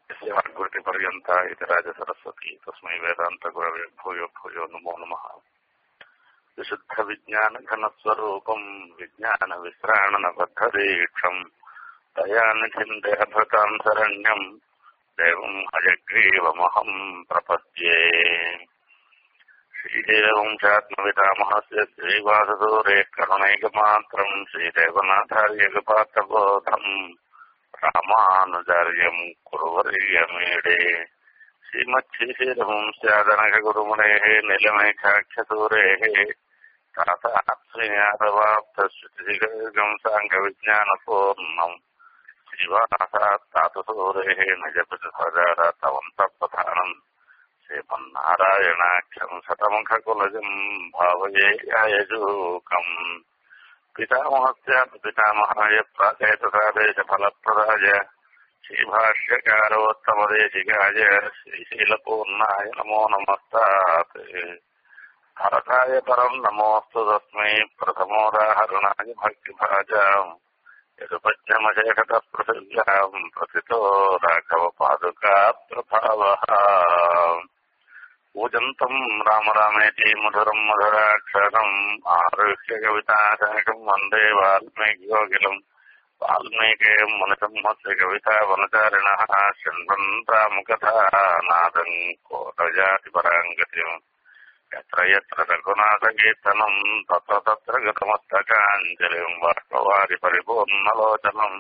वाग्वृत्तिपर्यन्ता इति राजसरस्वती तस्मै वेदान्तगुरवे भूयो भूयो नमो नमः विशुद्धविज्ञानघनस्वरूपम् विज्ञानविश्राणनबद्धदीक्षम् दयानिधिम् देहभृताम् शरण्यम् देवम् अजग्रीवमहम् प्रपद्ये श्रीदेवंशात्मवितामहस्य श्रीवासदूरे करुणैकमात्रम् श्रीदेवनाथार्यकपात्रबोधम् रामानुजार्यम् कुरुवर्यमीडे श्रीमच्छ्रीशीलवंस्यादनकगुरुमुनेः निलमेघाक्षसूरेः तातात्मयादवाप्तश्रुतिगम् साङ्गविज्ञानपूर्णम् श्रीवासात्तातसूरेः निजपितसजातवन्तप्रधानम् श्रीमन्नारायणाख्यम् शतमुखकुलजम् भावये यायजूकम् पितामहस्यापि पितामहाय प्राचेतसादेशफलप्रदाय श्रीभाष्यकारोत्तमदेशिकाय श्रीशीलपूर्णाय नमो नमस्तात् भरताय परम् नमोऽस्तु तस्मै प्रथमोदाहरणाय भक्तिभाजाम् यदुपज्ञमशेषतः पृथिव्याम् प्रथितो राघवपादुका प्रभावः पूजन्तम् राम रामेति मधुरम् मधुराक्षरम् आरुह्य कविताशाकम् वन्दे वाल्मीकियोगिलम् वाल्मीकेयम् मनसंहस्य कविता वनचारिणः शृण्वन् रामकथानादम् कोटजातिपराङ्गतिम् यत्र यत्र रघुनाथकीर्तनम् तत्र तत्र गतमस्तकाञ्जलिम् बाष्पवारि परिपूर्णलोचनम्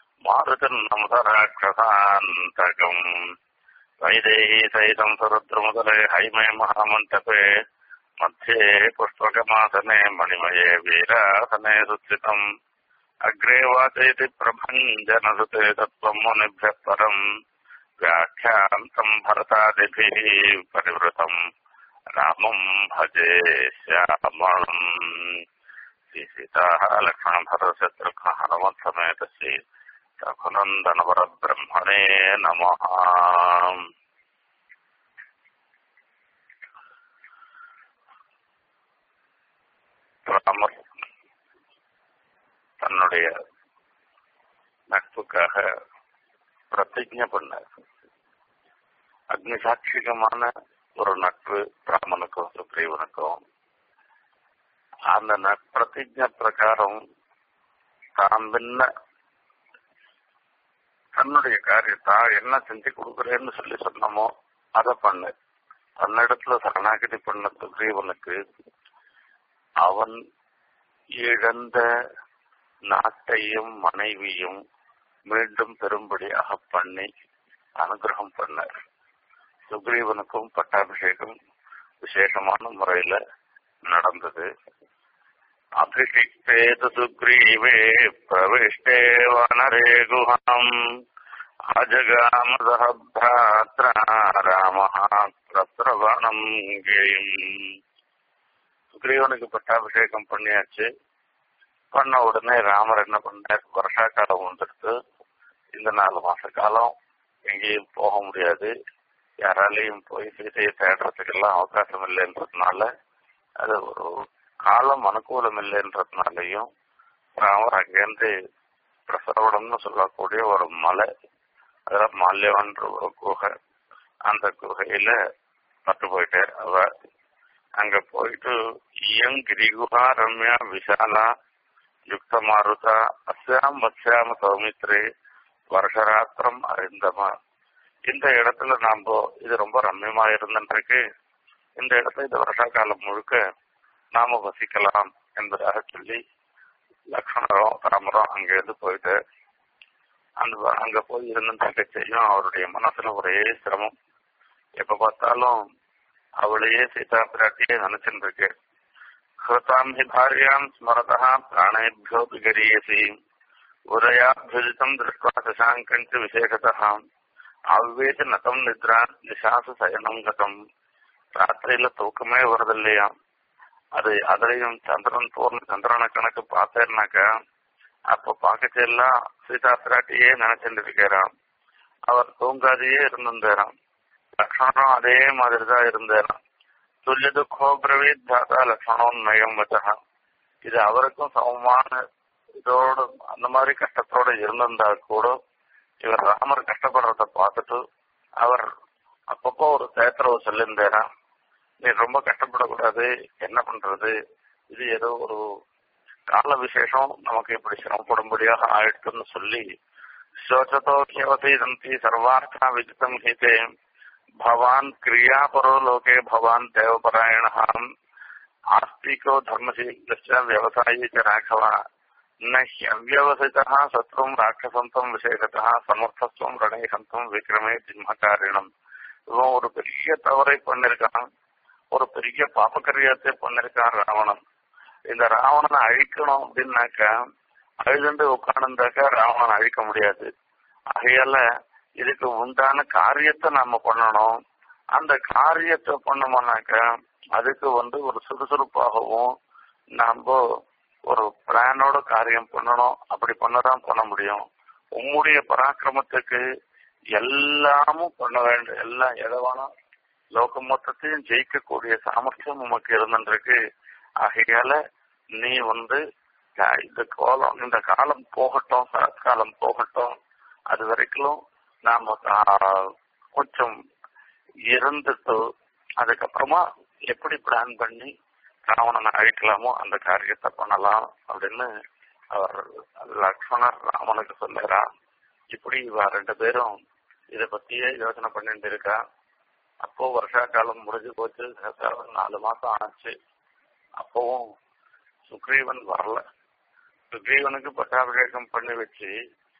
मारुतिर्नमसराक्षसान्तकम् वैदेही सहितम् सुरुद्रमुदले हैमे महामण्डपे मध्ये पुष्पकमासने मणिमये वीरासने सुस्थितम् अग्रे वाचयति प्रभञ्जनसुते तत्त्वम् मुनिभ्यः परम् व्याख्यान्तम् भरतादिभिः परिवृतम् रामम् भजे श्यामम् श्रीसीताः लक्ष्मणभरतशत्रुघ्नः हनुमत्समेत श्री रघुनन्दनवरब्रह्मणे नमः ராமர் தன்னுடைய நட்புக்காக பிரதிஜை பண்ணார் அக்னி சாட்சிகமான ஒரு நட்பு ராமனுக்கும் சுக்ரீவனுக்கும் அந்த நட்பிரதிஜை பிரகாரம் தான் பின்ன தன்னுடைய காரியத்தா என்ன செஞ்சு கொடுக்குறேன்னு சொல்லி சொன்னமோ அதை பண்ணு தன்னிடத்துல சரணாகதி பண்ண சுக்ரீவனுக்கு அவன் இழந்த நாட்டையும் மனைவியும் மீண்டும் பெரும்படியாக பண்ணி அனுகிரகம் பண்ணார் சுக்ரீவனுக்கும் பட்டாபிஷேகம் விசேஷமான முறையில நடந்தது அபிஷிக்தேது சுக்ரீவே பிரவிஷ்டே வனரே குஹாம் அஜகாமதः भ्रात्रा ராமः பிரத்ரவணம் கேயும் சுக்ரீவனுக்கு பட்டாபிஷேகம் பண்ணியாச்சு பண்ண உடனே ராமர் என்ன பண்ணார் வருஷா காலம் வந்துடுத்து இந்த நாலு மாச காலம் எங்கேயும் போக முடியாது யாராலையும் போய் சீதையை தேடுறதுக்கெல்லாம் அவகாசம் இல்லைன்றதுனால அது ஒரு காலம் அனுகூலம் இல்லைன்றதுனாலையும் ராமர் அங்கேருந்து பிரசரவடம்னு சொல்லக்கூடிய ஒரு மலை அதில் மால்யவன்ற ஒரு குகை அந்த குகையில பட்டு போயிட்டார் அவ அங்க போயிட்டு இயம் கிரிகுஹா ரம்யா விஷாலா யுக்த மாருதா அஸ்யாம் வத்யாம சௌமித்ரே வருஷராத்திரம் அறிந்தமா இந்த இடத்துல நாம இது ரொம்ப ரம்யமா இருந்துருக்கு இந்த இடத்துல இந்த வருஷா காலம் முழுக்க நாம வசிக்கலாம் என்பதாக சொல்லி லக்ஷ்மணரும் ராமரும் அங்கிருந்து போயிட்டு அந்த அங்க போய் இருந்துட்டு செய்யும் அவருடைய மனசுல ஒரே சிரமம் எப்ப பார்த்தாலும் அவளையே சீதா பிராட்டியே நினைச்சுட்டு இருக்கு ஹிருதாம் ஹி பாரியாம் ஸ்மரதா பிராணேபியோபி கரியசி உதயாபியுதிதம் திருஷ்வா சசாங்கஞ்ச விசேஷதா அவ்வேது நதம் நித்ரா நிசாசு சயனம் கதம் ராத்திரியில தூக்கமே வருதில்லையா அது அதுலயும் சந்திரன் பூர்ண சந்திரன கணக்கு பார்த்தேன்னாக்கா அப்ப பார்க்கச்செல்லாம் சீதா பிராட்டியே நினைச்சுட்டு இருக்கிறான் அவர் தூங்காதையே இருந்திருந்தாராம் லக்ஷ்மணம் அதே மாதிரி தான் இருந்தாராம் துல்லிய துக்கோ பிரவீத் தாத்தா லக்ஷ்மணோன்மயம் வச்சா இது அவருக்கும் சமமான இதோட அந்த மாதிரி கஷ்டத்தோட இருந்திருந்தா கூட இவர் ராமர் கஷ்டப்படுறத பார்த்துட்டு அவர் அப்பப்போ ஒரு தேத்திரவை சொல்லியிருந்தேனா நீ ரொம்ப கஷ்டப்படக்கூடாது என்ன பண்றது இது ஏதோ ஒரு கால விசேஷம் நமக்கு இப்படி சிரமப்படும்படியாக ஆயிடுச்சுன்னு சொல்லி சோச்சதோ கேவதீதந்தி சர்வார்த்தா விஜிதம் ஹிதே பவான் கிரியாபரோ லோகே பவான் தேவபராயணாம் ஆஸ்திகோ தர்மசீலஸ்ய விவசாயி ச ராഘவ न ह्यव्यवसितः சத்ரும் ராட்சசந்தம் விசேஷத்தः சமர்த்தத்துவம் ரணே ஹந்தம் விக்ரமே ஜிம்மகாரிணம் இவன் ஒரு பெரிய தவறை பண்ணிருக்கான் ஒரு பெரிய பாபகரியத்தை பண்ணிருக்கான் ராவணன் இந்த ராவணனை அழிக்கணும் அப்படின்னாக்க அழுதுண்டு உட்கார்ந்தாக்க ராவணன் அழிக்க முடியாது ஆகையால இதுக்கு உண்டான காரியத்தை நாம பண்ணணும் அந்த காரியத்தை பண்ணோம்னாக்க அதுக்கு வந்து ஒரு சுறுசுறுப்பாகவும் நாம ஒரு பிளானோட காரியம் பண்ணணும் அப்படி பண்ணதான் பண்ண முடியும் உம்முடைய பராக்கிரமத்துக்கு எல்லாமும் பண்ண வேண்டும் எல்லாம் எதவானா லோக மொத்தத்தையும் ஜெயிக்கக்கூடிய சாமர்த்தியம் உமக்கு இருந்துருக்கு ஆகையால நீ வந்து இந்த காலம் இந்த காலம் போகட்டும் சரத்காலம் போகட்டும் அது வரைக்கும் நாம கொஞ்சம் இருந்துட்டு அதுக்கப்புறமா எப்படி பிளான் பண்ணி ராவணனை அழிக்கலாமோ அந்த காரியத்தை பண்ணலாம் அப்படின்னு அவர் லக்ஷ்மணர் ராமனுக்கு சொல்லுறா இப்படி இவ ரெண்டு பேரும் இத பத்தியே யோசனை பண்ணிட்டு இருக்கா அப்போ வருஷா காலம் முடிஞ்சு போச்சு நாலு மாசம் ஆச்சு அப்பவும் சுக்ரீவன் வரல சுக்ரீவனுக்கு பட்டாபிஷேகம் பண்ணி வச்சு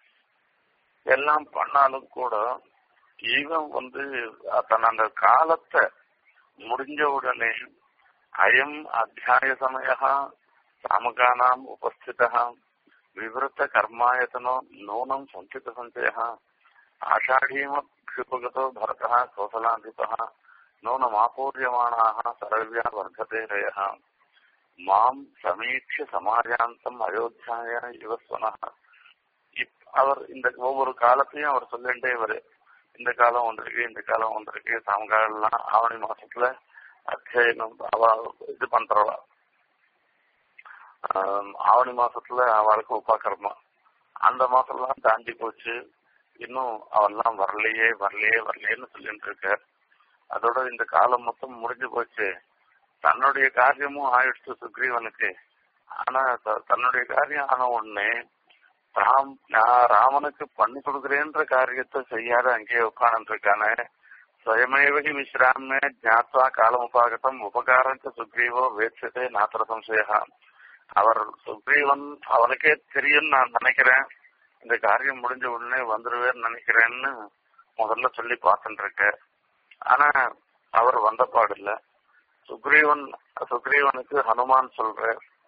எல்லாம் பண்ணாலும் கூட இவன் வந்து தன் அந்த காலத்தை முடிஞ்ச உடனே அயம் அத்தியாய சமய சாமகானாம் உபஸ்தித விவருத்த கர்மாயத்தனோ நூனம் சஞ்சித சஞ்சய ஆஷாಢீமபியுபகதோ பரத கோசலாதிப நூனமாபூரியமானாக சரவ்யா வர்த்ததே ரய மாம் சமீட்ச சமாஜாந்தம் அயோத்தியாய யுவஸ்வன அவர் இந்த ஒவ்வொரு காலத்தையும் அவர் சொல்லிட்டே வரு இந்த காலம் வந்திருக்கு இந்த காலம் வந்திருக்கு சாமகாலெல்லாம் ஆவணி மாசத்துல அத்தியாயம் அவ இது பண்றவா ஆவணி மாசத்துல அவளுக்கு உபாக்கிரமா அந்த மாசம்லாம் தாண்டி போச்சு இன்னும் அவெல்லாம் வரலையே வரலையே வரலையேன்னு சொல்லிட்டு இருக்க அதோட இந்த காலம் மொத்தம் முடிஞ்சு போச்சு தன்னுடைய காரியமும் ஆயிடுச்சு சுக்ரீவனுக்கு ஆனா தன்னுடைய காரியம் ஆன உடனே ராம் நான் ராமனுக்கு பண்ணி கொடுக்குறேன்ற காரியத்தை செய்யாத அங்கேயே உட்கார்ந்து இருக்கானே ஸ்வயமேவகி விஸ்ராமே ஜாத்வா காலமுபாகத்தம் உபகாரம் சுக்ரீவோ வேட்சதே நாத்திர சம்சயா அவர் சுக்ரீவன் அவனுக்கே தெரியும் நான் நினைக்கிறேன் இந்த காரியம் முடிஞ்ச உடனே வந்துருவேன்னு நினைக்கிறேன்னு முதல்ல சொல்லி பார்த்துட்டு இருக்க ஆனா அவர் வந்த பாடில்ல சுக்ரீவன் சுக்ரீவனுக்கு ஹனுமான் சொல்ற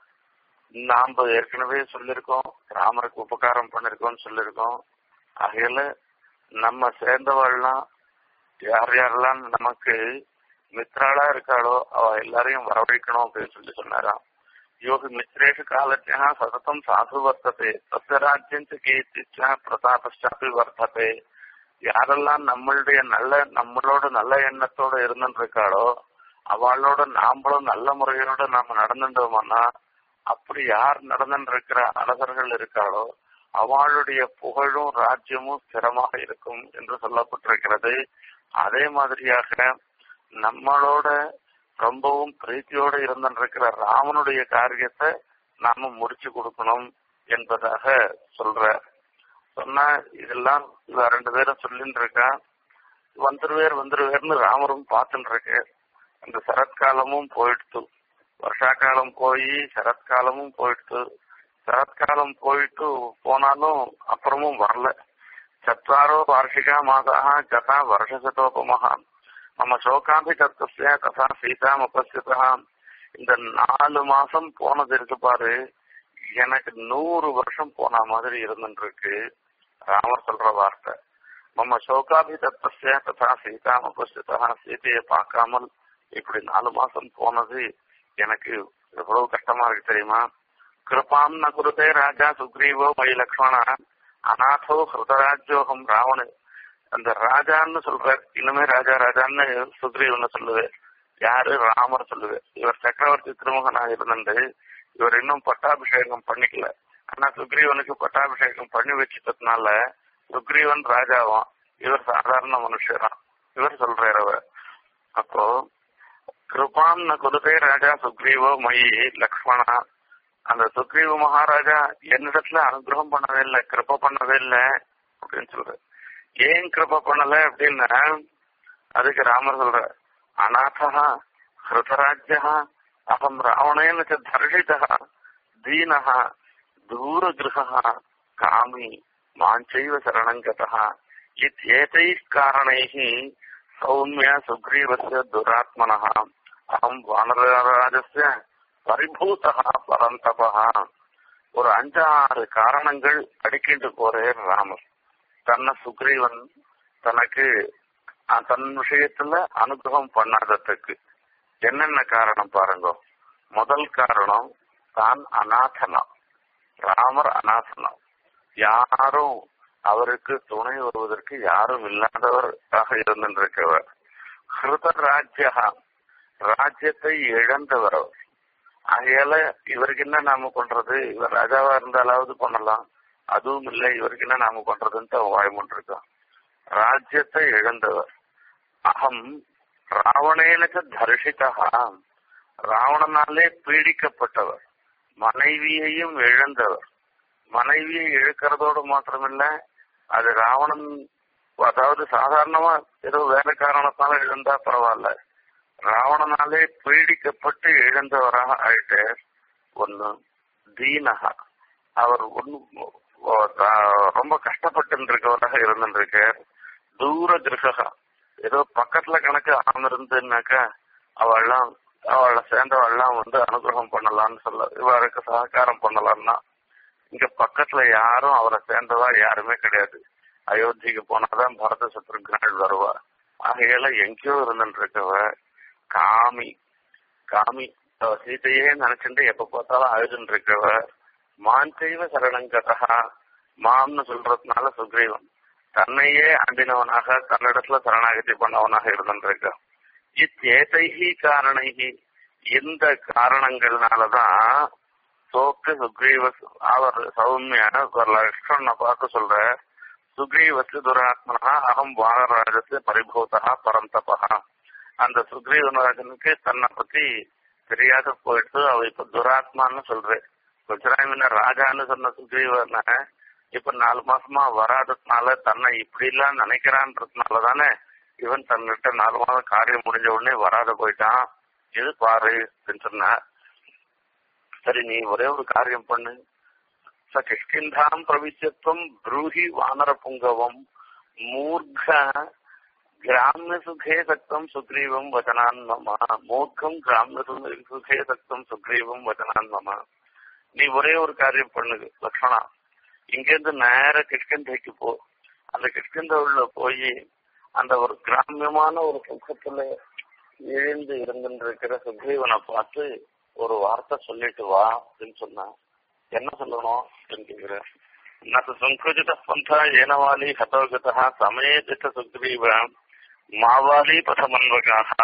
நாம ஏற்கனவே சொல்லிருக்கோம் ராமருக்கு உபகாரம் பண்ணிருக்கோம்னு சொல்லிருக்கோம் ஆகையில நம்ம சேர்ந்தவாள்லாம் யார் யாரெல்லாம் நமக்கு மித்ராளா இருக்காளோ அவ எல்லாரையும் வரவழைக்கணும் அப்படின்னு சொல்லி சொன்னாராம் யோகி மித்ரேஷு காலத்தியா சததம் சாது வர்த்ததே தத்த ராஜ்யம் கீர்த்திச்சா பிரதாபி வர்த்ததே யாரெல்லாம் நம்மளுடைய நல்ல நம்மளோட நல்ல எண்ணத்தோட இருந்துட்டு இருக்காளோ அவளோட நாமளும் நல்ல முறையோட நாம நடந்துட்டோம்னா அப்படி யார் நடந்துட்டு இருக்கிற அரசர்கள் இருக்காளோ அவளுடைய புகழும் ராஜ்யமும் ஸ்திரமாக இருக்கும் என்று சொல்லப்பட்டிருக்கிறது அதே மாதிரியாக நம்மளோட ரொம்பவும் பிரீத்தியோட இருந்திருக்கிற ராமனுடைய காரியத்தை நாம முடிச்சு கொடுக்கணும் என்பதாக சொல்ற சொன்னா இதெல்லாம் இவ ரெண்டு பேரும் சொல்லிட்டு இருக்கா வந்துருவேர் வந்துருவேர்னு ராமரும் பார்த்துட்டு இருக்கு அந்த சரத்காலமும் போயிடுத்து வருஷா காலம் போய் சரத்காலமும் போயிடுத்து சரத்காலம் போயிட்டு போனாலும் அப்புறமும் வரல சத்வாரோ வார்ஷிகா மாதாக கதா வருஷசதோபமகா நம்ம சோகாபி தத்துவ கதா சீதாம் உபஸ்திதா இந்த நாலு மாசம் போனது இருக்கு பாரு எனக்கு நூறு வருஷம் போன மாதிரி இருந்துருக்கு ராமர் சொல்ற வார்த்தை நம்ம சோகாபி தத்துவ கதா சீதாம் உபஸ்திதா சீதையை பார்க்காமல் இப்படி நாலு மாசம் போனது எனக்கு எவ்வளவு கஷ்டமா இருக்கு தெரியுமா கிருபாம் ந குருதே ராஜா சுக்ரீவோ மை லக்ஷ்மணா அநாதோ ஹிருதராஜோகம் ராவணு அந்த ராஜான்னு சொல்ற இன்னுமே ராஜா ராஜான்னு சுக்ரீவன் சொல்லுவேன் யாரு ராமர் சொல்லுவேன் இவர் சக்கரவர்த்தி திருமகனா இருந்துட்டு இவர் இன்னும் பட்டாபிஷேகம் பண்ணிக்கல ஆனா சுக்ரீவனுக்கு பட்டாபிஷேகம் பண்ணி வச்சுட்டதுனால சுக்ரீவன் ராஜாவான் இவர் சாதாரண மனுஷரான் இவர் சொல்றாரு அவர் அப்போ கிருபாம் ந குருதே ராஜா சுக்ரீவோ மயி லக்ஷ்மணா அந்த சுக்ரீவ மகாராஜா என்னிடத்துல அனுகிரகம் பண்ணவே இல்லை கிருப்ப பண்ணவே இல்லை அப்படின்னு சொல்ற ஏன் கிருப்ப பண்ணல அப்படின்னா அதுக்கு ராமர் சொல்ற அநாதா ஹிருதராஜ்யா அகம் ராவணேன ச தர்ஷிதா தீனஹா தூரகிருஹா காமி மாஞ்சைவ சரணங்கதः இत्येतैः कारणैः सौम्य सुग्रीवस्य दुरात्मनः अहं वानरराजस्य பரிபூதா பரந்தபா ஒரு அஞ்சாறு காரணங்கள் அடிக்கிட்டு போறே ராமர் தன்னை சுக்ரீவன் தனக்கு அஹ், தன் விஷயத்துல அனுகிரகம் பண்ணாததுக்கு என்னென்ன காரணம் பாருங்க முதல் காரணம் தான் அநாதனா ராமர் அநாதனா யாரும் அவருக்கு துணை வருவதற்கு யாரும் இல்லாதவராக இருந்திருக்கவர் ஹிருத ராஜ்யா ராஜ்யத்தை இழந்தவர் அவர் ஆகையால இவருக்கு என்ன நாம பண்றது இவர் ராஜாவா இருந்தாலாவது பண்ணலாம் அதுவும் இல்லை இவருக்கு என்ன நாம பண்றதுன்ட்டு அவன் வாய்மொண்டிருக்கான் ராஜ்யத்தை இழந்தவர் அகம் ராவணேனுக்கு தரிசிதா ராவணனாலே பீடிக்கப்பட்டவர் மனைவியையும் இழந்தவர் மனைவியை இழுக்கிறதோடு மாத்திரமில்ல அது ராவணன் அதாவது சாதாரணமா ஏதோ வேற காரணத்தால இழந்தா பரவாயில்ல ராவணனாலே பீடிக்கப்பட்டு இழந்தவராக ஆயிட்டு ஒண்ணு தீனகா அவர் ஒண்ணு ரொம்ப கஷ்டப்பட்டு இருக்கவராக இருந்திருக்கார் தூர கிரகா ஏதோ பக்கத்துல கணக்கு ஆம் இருந்துன்னாக்கா அவள்லாம் அவளை சேர்ந்தவள்லாம் வந்து அனுகிரகம் பண்ணலாம்னு சொல்ல இவருக்கு சககாரம் பண்ணலாம்னா இங்க பக்கத்துல யாரும் அவரை சேர்ந்ததா யாருமே கிடையாது அயோத்திக்கு போனாதான் பரத சத்ருக்னால் வருவா ஆகையால எங்கேயோ இருந்துருக்கவ காமி காமி அவ சீதையே நினைச்சுட்டு எப்ப பார்த்தாலும் அழுதுன்னு இருக்கவ மான் செய்வ சரணங்கதா மாம்னு சொல்றதுனால சுக்ரீவன் தன்னையே அண்டினவனாக தன்னிடத்துல சரணாகதி பண்ணவனாக இருந்திருக்க இத்தேதைகி காரணைகி இந்த காரணங்கள்னாலதான் சோக்கு சுக்ரீவ அவர் சௌமிய ஒரு லக்ஷ்மணனை பார்த்து சொல்ற சுக்ரீவத்து துராத்மனா அகம் வானராஜத்து பரிபூதா பரந்தபா அந்த சுக்ரீவராஜனுக்கு தன்னை பத்தி தெரியாத போயிட்டு அவ இப்ப துராத்மான்னு சொல்றேன் கொஞ்ச நாள் முன்ன ராஜான்னு சொன்ன சுக்ரீவனை இப்ப நாலு மாசமா வராததுனால தன்னை இப்படி எல்லாம் நினைக்கிறான்றதுனால தானே இவன் தன்னிட்ட நாலு மாதம் காரியம் முடிஞ்ச உடனே வராத போயிட்டான் இது பாரு அப்படின்னு சொன்ன சரி நீ ஒரே ஒரு காரியம் பண்ணு ச கிஷ்கிந்தாம் பிரவிச்சத்துவம் ப்ரூஹி வானர புங்கவம் மூர்க்க கிராமிய சுகே சக்தம் சுக்ரீவம் வச்சனான் மம மூர்க்கம் கிராமிய சுகே சக்தம் சுக்ரீவம் வச்சனான் மம நீ ஒரே ஒரு காரியம் பண்ணு லக்ஷ்மணா இங்கிருந்து நேர கிஷ்கிந்தைக்கு போ அந்த கிஷ்கிந்த உள்ள போய் அந்த ஒரு கிராமியமான ஒரு சுகத்துல எழுந்து இருந்துருக்கிற சுக்ரீவனை பார்த்து ஒரு வார்த்தை சொல்லிட்டு வா அப்படின்னு சொன்னா என்ன சொல்லணும் அப்படின்னு கேக்குறேன் நது சங்குஜித பந்தா ஏனவாலி ஹதோகதா சமயஜித சுக்ரீவ மாவாலி பதமன்வகாக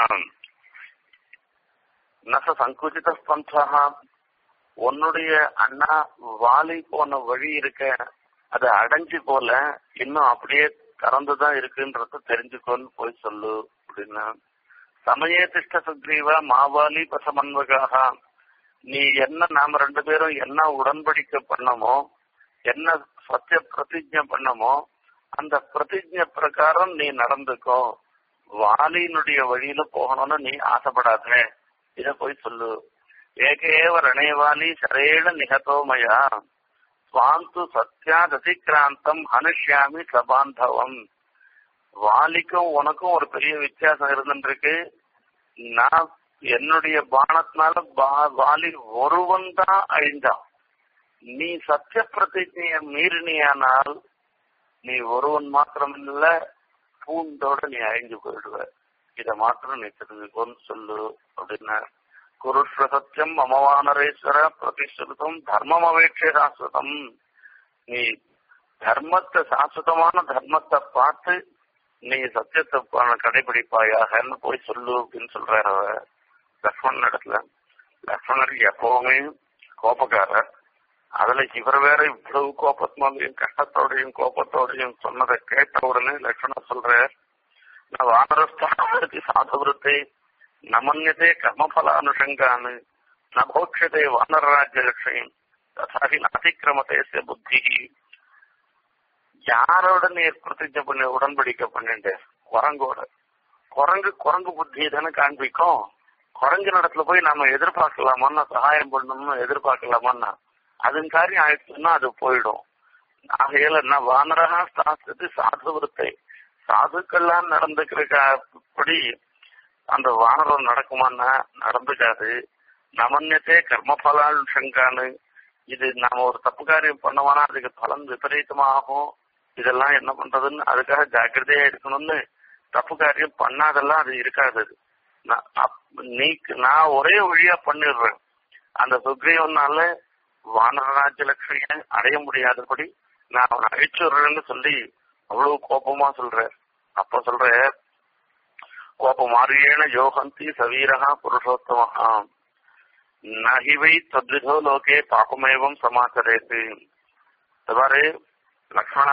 நச சங்குஜித பந்தா உன்னுடைய அண்ணா வாலி போன வழி இருக்க அது அடைஞ்சு போல இன்னும் அப்படியே திறந்துதான் இருக்குன்றத தெரிஞ்சுக்கோன்னு போய் சொல்லு அப்படின்னா சமயதிஷ்ட சுக்ரீவ மாவாலி பசமன்வகாக நீ என்ன நாம ரெண்டு பேரும் என்ன உடன்படிக்கை பண்ணமோ என்ன சத்திய பிரதிஜை பண்ணமோ அந்த பிரதிஜை பிரகாரம் நீ நடந்துக்கோ வாலியினுடைய வழியில போகணும்னு நீ ஆசைப்படாத இத போய் சொல்லு ஏகேவ ரணேவாலி சரேண நிகதோமயா சுவாந்து சத்யாததிக்ராந்தம் அனுஷ்யாமி சபாந்தவம் வாலிக்கும் உனக்கும் ஒரு பெரிய வித்தியாசம் இருந்துருக்கு நான் என்னுடைய பானத்தினால வாலி ஒருவன் தான் அழிந்தான் நீ சத்திய பிரதிஜைய மீறினியானால் நீ ஒருவன் மாத்திரம் இல்ல பூண்டோட நீ அழிஞ்சு போயிடுவ இத மாத்திரம் நீ தெரிஞ்சுக்கோன்னு சொல்லு அப்படின்னா குருஷ்வ சத்தியம் மமவானரேஸ்வர பிரதிஷ்டிருத்தம் தர்மம் அவேட்சை சாஸ்வதம் நீ தர்மத்தை சாஸ்வதமான தர்மத்தை பார்த்து நீ சத்தியத்தை கடைபிடிப்பாயாகன்னு போய் சொல்லு அப்படின்னு சொல்றாரு லக்ஷ்மணன் இடத்துல லக்ஷ்மணர் எப்பவுமே கோபக்காரர் அதுல இவர் வேற இவ்வளவு கோபத்தினாலையும் கஷ்டத்தோடையும் கோபத்தோடையும் சொன்னதை கேட்ட உடனே லட்சணம் சொல்றார் நான் வானரஸ்தானத்தி சாதுவிருத்தை நமன்யதே கர்மபலானுஷங்கான்னு ந போக்ஷதே வானரராஜ்ய லட்சியம் ததாகி நாதிக்கிரமதேச புத்தி யாரோட நீ பிரதிஜை பண்ண உடன்படிக்கை பண்ணிட்டு குரங்கோட குரங்கு குரங்கு புத்தி தானே காண்பிக்கும் குரங்கு நடத்துல போய் நாம எதிர்பார்க்கலாமான்னா சகாயம் பண்ணணும்னு எதிர்பார்க்கலாமான்னா அதன் காரியம் ஆயிடுச்சுன்னா அது போயிடும் ஆகையில என்ன வானரகா சாஸ்திரத்து சாது விருத்தை சாதுக்கெல்லாம் நடந்துக்கிறபடி அந்த வானரம் நடக்குமான்னா நடந்துக்காது நமன்யத்தே கர்மபலால் சங்கானு இது நாம ஒரு தப்பு காரியம் பண்ணோம்னா அதுக்கு பலன் விபரீதமாகும் இதெல்லாம் என்ன பண்றதுன்னு அதுக்காக ஜாக்கிரதையா இருக்கணும்னு தப்பு காரியம் பண்ணாதெல்லாம் அது இருக்காது நான் அப்- நீ நான் ஒரே வழியா பண்ணிடுறேன் அந்த சுக்ரீவனால வானரராஜ்ய லட்சுமியை அடைய முடியாதபடி நான் அவனை அழிச்சுடுறேன்னு சொல்லி அவ்வளவு கோபமா சொல்றேன் அப்ப சொல்ற கோபமாரியேன யோகந்தி சவீரகா புருஷோத்தமஹா நகிவை தத்விதோ லோகே பாபமேவம் சமாச்சரேத்து பாரு லக்ஷ்மணா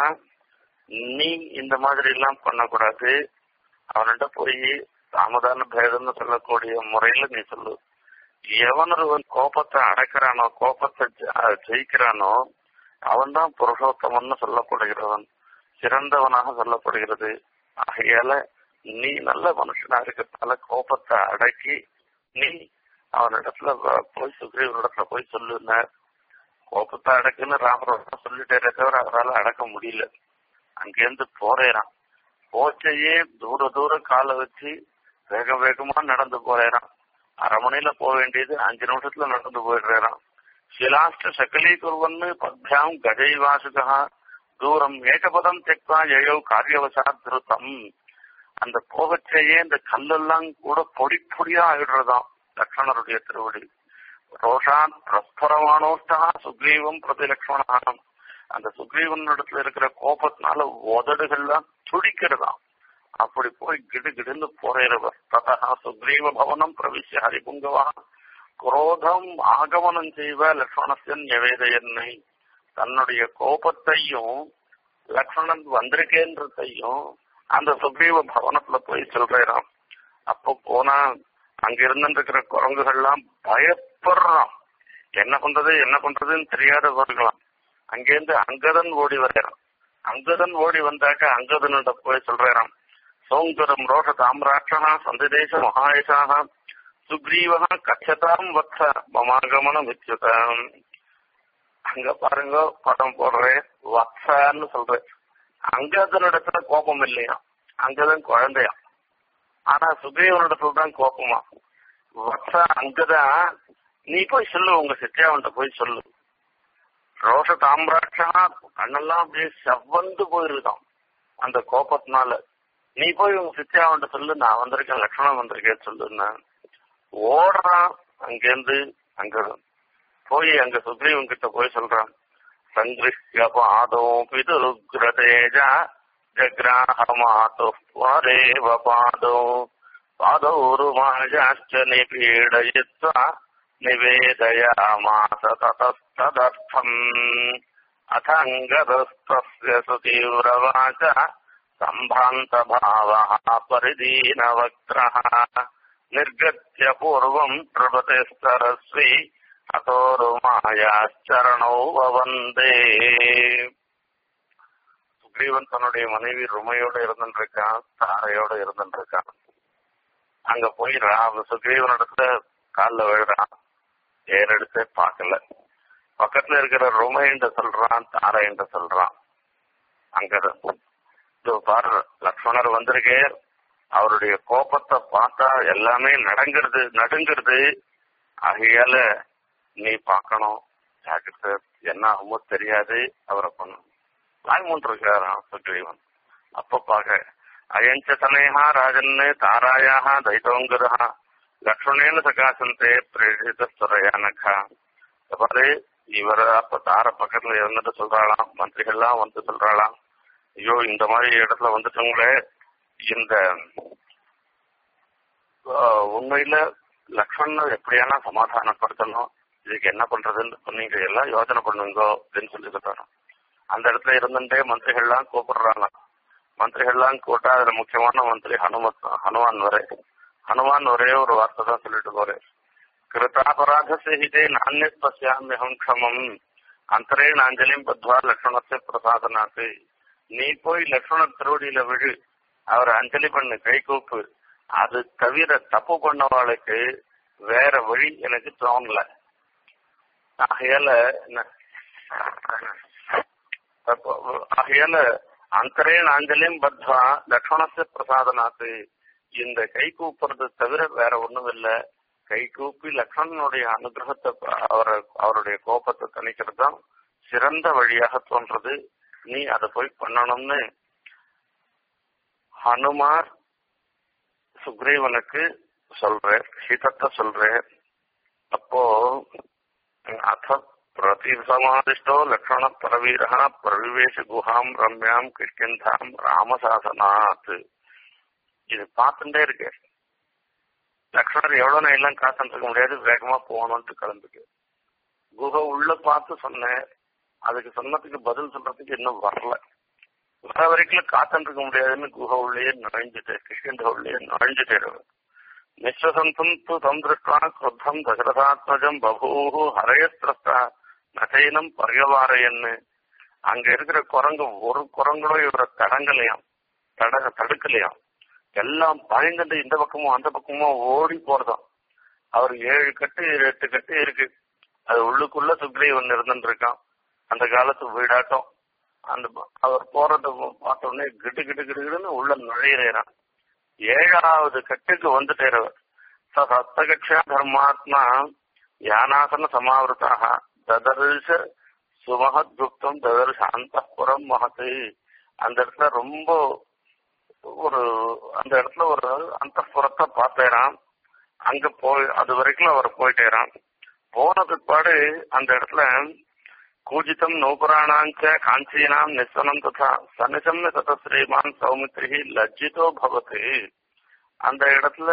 நீ இந்த மாதிரி எல்லாம் பண்ணக்கூடாது அவன்கிட்ட போய் சாமதான பேதம்னு சொல்லக்கூடிய முறையில நீ சொல்லு எவன் ஒருவன் கோபத்தை அடக்கிறானோ கோபத்தை ஜெ- ஜெயிக்கிறானோ அவன் தான் புருஷோத்தமன்னு சொல்லப்படுகிறவன் சிறந்தவனாக சொல்லப்படுகிறது ஆகையால நீ நல்ல மனுஷனா இருக்கிறதால கோபத்தை அடக்கி நீ அவனிடத்துல வ- போய் சுக்ரீவனிடத்துல போய் சொல்லுன கோபத்தை அடக்குன்னு ராமரோட சொல்லிட்டே தவிர அவரால் அடக்க முடியல அங்கேருந்து போறேறான் போச்சையே தூர தூர காலை வச்சு வேக வேகமா நடந்து போறேறான் அரை மணில போக வேண்டியது அஞ்சு நிமிஷத்துல நடந்து போயிடுறான் சிலாஷ்ட சகலீகுர்வன்னு பத்யாம் கஜைவாசுகா தூரம் ஏகபதம் தெக்வா எயோ காரியவசாத் திருத்தம் அந்த போகச்சேயே இந்த கல்லெல்லாம் கூட பொடி பொடியா ஆயிடுறதாம் லக்ஷ்மணருடைய திருவடி ரோஷான் பிரஸ்பரமானோஷ்டா சுக்ரீவம் பிரதி லக்ஷ்மணானம் அந்த சுக்ரீவன் இடத்துல இருக்கிற கோபத்தினால உதடுகள்லாம் துடிக்கிறதாம் அப்படி போய் கிடு கிடுன்னு போறவர் ததா சுக்ரீவ பவனம் பிரவிஷ்ய ஹரிபுங்கவா குரோதம் ஆகமனம் செய்வ லக்ஷ்மணத்தின் நிவேதையன்னை தன்னுடைய கோபத்தையும் லக்ஷ்மணன் வந்திருக்கேன்றதையும் அந்த சுக்ரீவ பவனத்துல போய் சொல்றாராம் அப்போ போனா அங்க இருந்துருக்கிற குரங்குகள்லாம் பயப்படுறான் என்ன பண்றது என்ன பண்றதுன்னு தெரியாதவர்களாம் அங்கேருந்து அங்கதன் ஓடி வர்றான் அங்கதன் ஓடி வந்தாக்க அங்கதனிட போய் சொல்றாராம் சௌந்தரம் ரோஷ தாம்ராட்சணா சந்திதேச மகாயசாக சுக்ரீவா கச்சதாம் வத்ச மமாகமனம் வித்யுதாம் அங்க பாருங்க படம் போடுறேன் வத்சான்னு சொல்றேன் அங்கதனிடத்துல கோபம் இல்லையா அங்கதான் குழந்தையா ஆனா சுக்ரீவனிடத்துல தான் கோபமா வத்ச அங்கதான் நீ போய் சொல்லு உங்க சித்தியாவன்ட்ட போய் சொல்லு ரோஷ தாம்ராட்சா கண்ணெல்லாம் அப்படியே செவ்வந்து போயிருக்கான் அந்த கோபத்தினால நீ போய் உங்க சித்தியாவன்ட்ட சொல்லு நான் வந்திருக்கேன் லக்ஷ்மணன் வந்திருக்கேன் சொல்லுன்னா ஓடுறான் அங்கேருந்து அங்க போய் அங்க சுக்ரீவன் கிட்ட போய் சொல்றான் சங்கிருஷ்ய பாதோ பிதுருக்ரதேஜா ஜக்ராஹமாத்து வரேவ பாதோ பாதௌருமாஜாச்ச நிபீடயித்வா நிவேदयामास ततस्तदर्थम् अथङ्गदस्तस्य सुतीव्रवाच सम्भ्रान्तभावः परिदीनवक्त्रः निर्गत्य पूर्वम् प्रभृतिस्तरस्वी அத்தோருமாயாச்சரணோ வந்தே சுக்ரீவன் தன்னுடைய மனைவி ருமையோட இருந்துருக்கான் தாரையோட இருந்துருக்கான் அங்க போய் ராம சுக்ரீவனிடத்துல காலில் விழுறான் ஏறெடுத்து பார்க்கல பக்கத்துல இருக்கிற ருமைன்ற சொல்றான் தாரைன்ற சொல்றான் அங்க இதோ பாரு லக்ஷ்மணர் வந்திருக்கே அவருடைய கோபத்தை பார்த்தா எல்லாமே நடங்கிறது நடுங்கிறது ஆகையால நீ பார்க்கணும் ஜாக்கிரதை என்ன ஆகுமோ தெரியாது அவரை பண்ணும் வாய்மூன்று இருக்காராம் சுக்ரீவன் அப்ப பாக்க அயஞ்ச தனேகா ராஜன்னு தாராயாக தைத்தோங்கதா லக்ஷ்மணேன சகாசந்தே பிரேரிதஸ்வரயானக்கா பாரு இவர் அப்ப தார பக்கத்துல இருந்துட்டு சொல்றாளாம் மந்திரிகள்லாம் வந்து சொல்றாளாம் ஐயோ இந்த மாதிரி இடத்துல வந்துட்டவங்களே இந்த ஆஹ், உண்மையில லக்ஷ்மணனை எப்படியான சமாதானப்படுத்தணும் இதுக்கு என்ன பண்றதுன்னு நீங்க எல்லாம் யோசனை பண்ணுங்க அப்படின்னு சொல்லி சொல்றாங்க அந்த இடத்துல இருந்துட்டே மந்திரிகள்லாம் கூப்பிடுறாங்க மந்திரிகள்லாம் கூட்டா அதுல முக்கியமான மந்திரி ஹனுமத் ஹனுமான் வரை ஹனுமான் ஒரே ஒரு வார்த்தை தான் சொல்லிட்டு போறேன் கிருதாபராத சேகிதே நானிய பசியாமியம் க்ஷமம் அந்தரேண அஞ்சலியும் பத்வா லக்ஷ்மணத்தை பிரசாதனாக்கு நீ போய் லக்ஷ்மணர் திருவடியில விழு அவர் அஞ்சலி பண்ணு கை கூப்பு அது தவிர தப்பு பண்ணவாளுக்கு வேற வழி எனக்கு தோணல ஆகையால என்ன- அப்போ- ஆகையால அந்தரேன் அஞ்சலியும் பத்வா லக்ஷ்மணத்தை பிரசாதனாத்து இந்த கை கூப்புறது தவிர வேற ஒண்ணும் இல்ல கை கூப்பி லக்ஷ்மணனுடைய அனுகிரகத்தை ப- அவர அவருடைய கோபத்தை தணிக்கிறது தான் சிறந்த வழியாக தோன்றது நீ அதை போய் பண்ணணும்னு ஹனுமார் சுக்ரீவனுக்கு சொல்றார் ஹிதத்தை சொல்றார் அப்போ அத பிரதிசமாதிஷ்டோ லக்ஷ்மண பரவீரா பிரவிவேஷ குஹாம் ரம்யாம் கிஷ்கிந்தாம் ராமசாசனாத் இது பார்த்துட்டே இருக்கு லக்ஷ்மணர் எவ்வளவு நேரம் எல்லாம் காத்துட்டு இருக்க முடியாது வேகமா போகணும்ட்டு கிளம்பிட்டு குஹை உள்ள பார்த்து சொன்னேன் அதுக்கு சொன்னதுக்கு பதில் சொல்றதுக்கு இன்னும் வரல வர வரைக்கும் காத்துட்டு இருக்க முடியாதுன்னு குஹை உள்ளே நுழைஞ்சிட்டு கிஷ்கிந்த உள்ளே நுழைஞ்சிட்டு நிஸ்வசந்தம் து தம் திருஷ்டா கிருத்தம் தசரதாத்மஜம் பபூஹு ஹரயஸ்திரஸ்தா நசைனம் பரியவாரையன்னு அங்க இருக்கிற குரங்கு ஒரு குரங்களும் இவரை தடங்கலையாம் தட தடுக்கலையாம் எல்லாம் பயந்துட்டு இந்த பக்கமும் அந்த பக்கமும் ஓடி போறதாம் அவர் ஏழு கட்டு எட்டு கட்டு இருக்கு அது உள்ளுக்குள்ள சுக்ரீவன் இருந்துட்டு இருக்கான் அந்த காலத்து வீடாட்டம் அந்த ப- அவர் போறத பார்த்த உடனே கிடு கிடு கிடு கிடுன்னு உள்ள நுழையிறான் ஏழாவது கட்டுக்கு வந்துட்டார் அவர் ச சப்தகட்சா தர்மாத்மா யானாசன சமாவிருத்தாக ததர்ஷ சுமகத் குப்தம் ததர்ஷ அந்தப்புறம் மகத்து அந்த இடத்துல ரொம்ப ஒரு அந்த இடத்துல ஒரு அந்தப்புறத்தை பார்த்தேராம் அங்க போய் அது வரைக்கும் அவர் போயிட்டேராம் போன பிற்பாடு அந்த இடத்துல கூஜிதம் நௌபுராணாஞ்ச காஞ்சீனாம் நிஸ்வனம் ததா சனிசம்ன தத ஸ்ரீமான் சௌமித்ரி லஜ்ஜிதோ பவத்து அந்த இடத்துல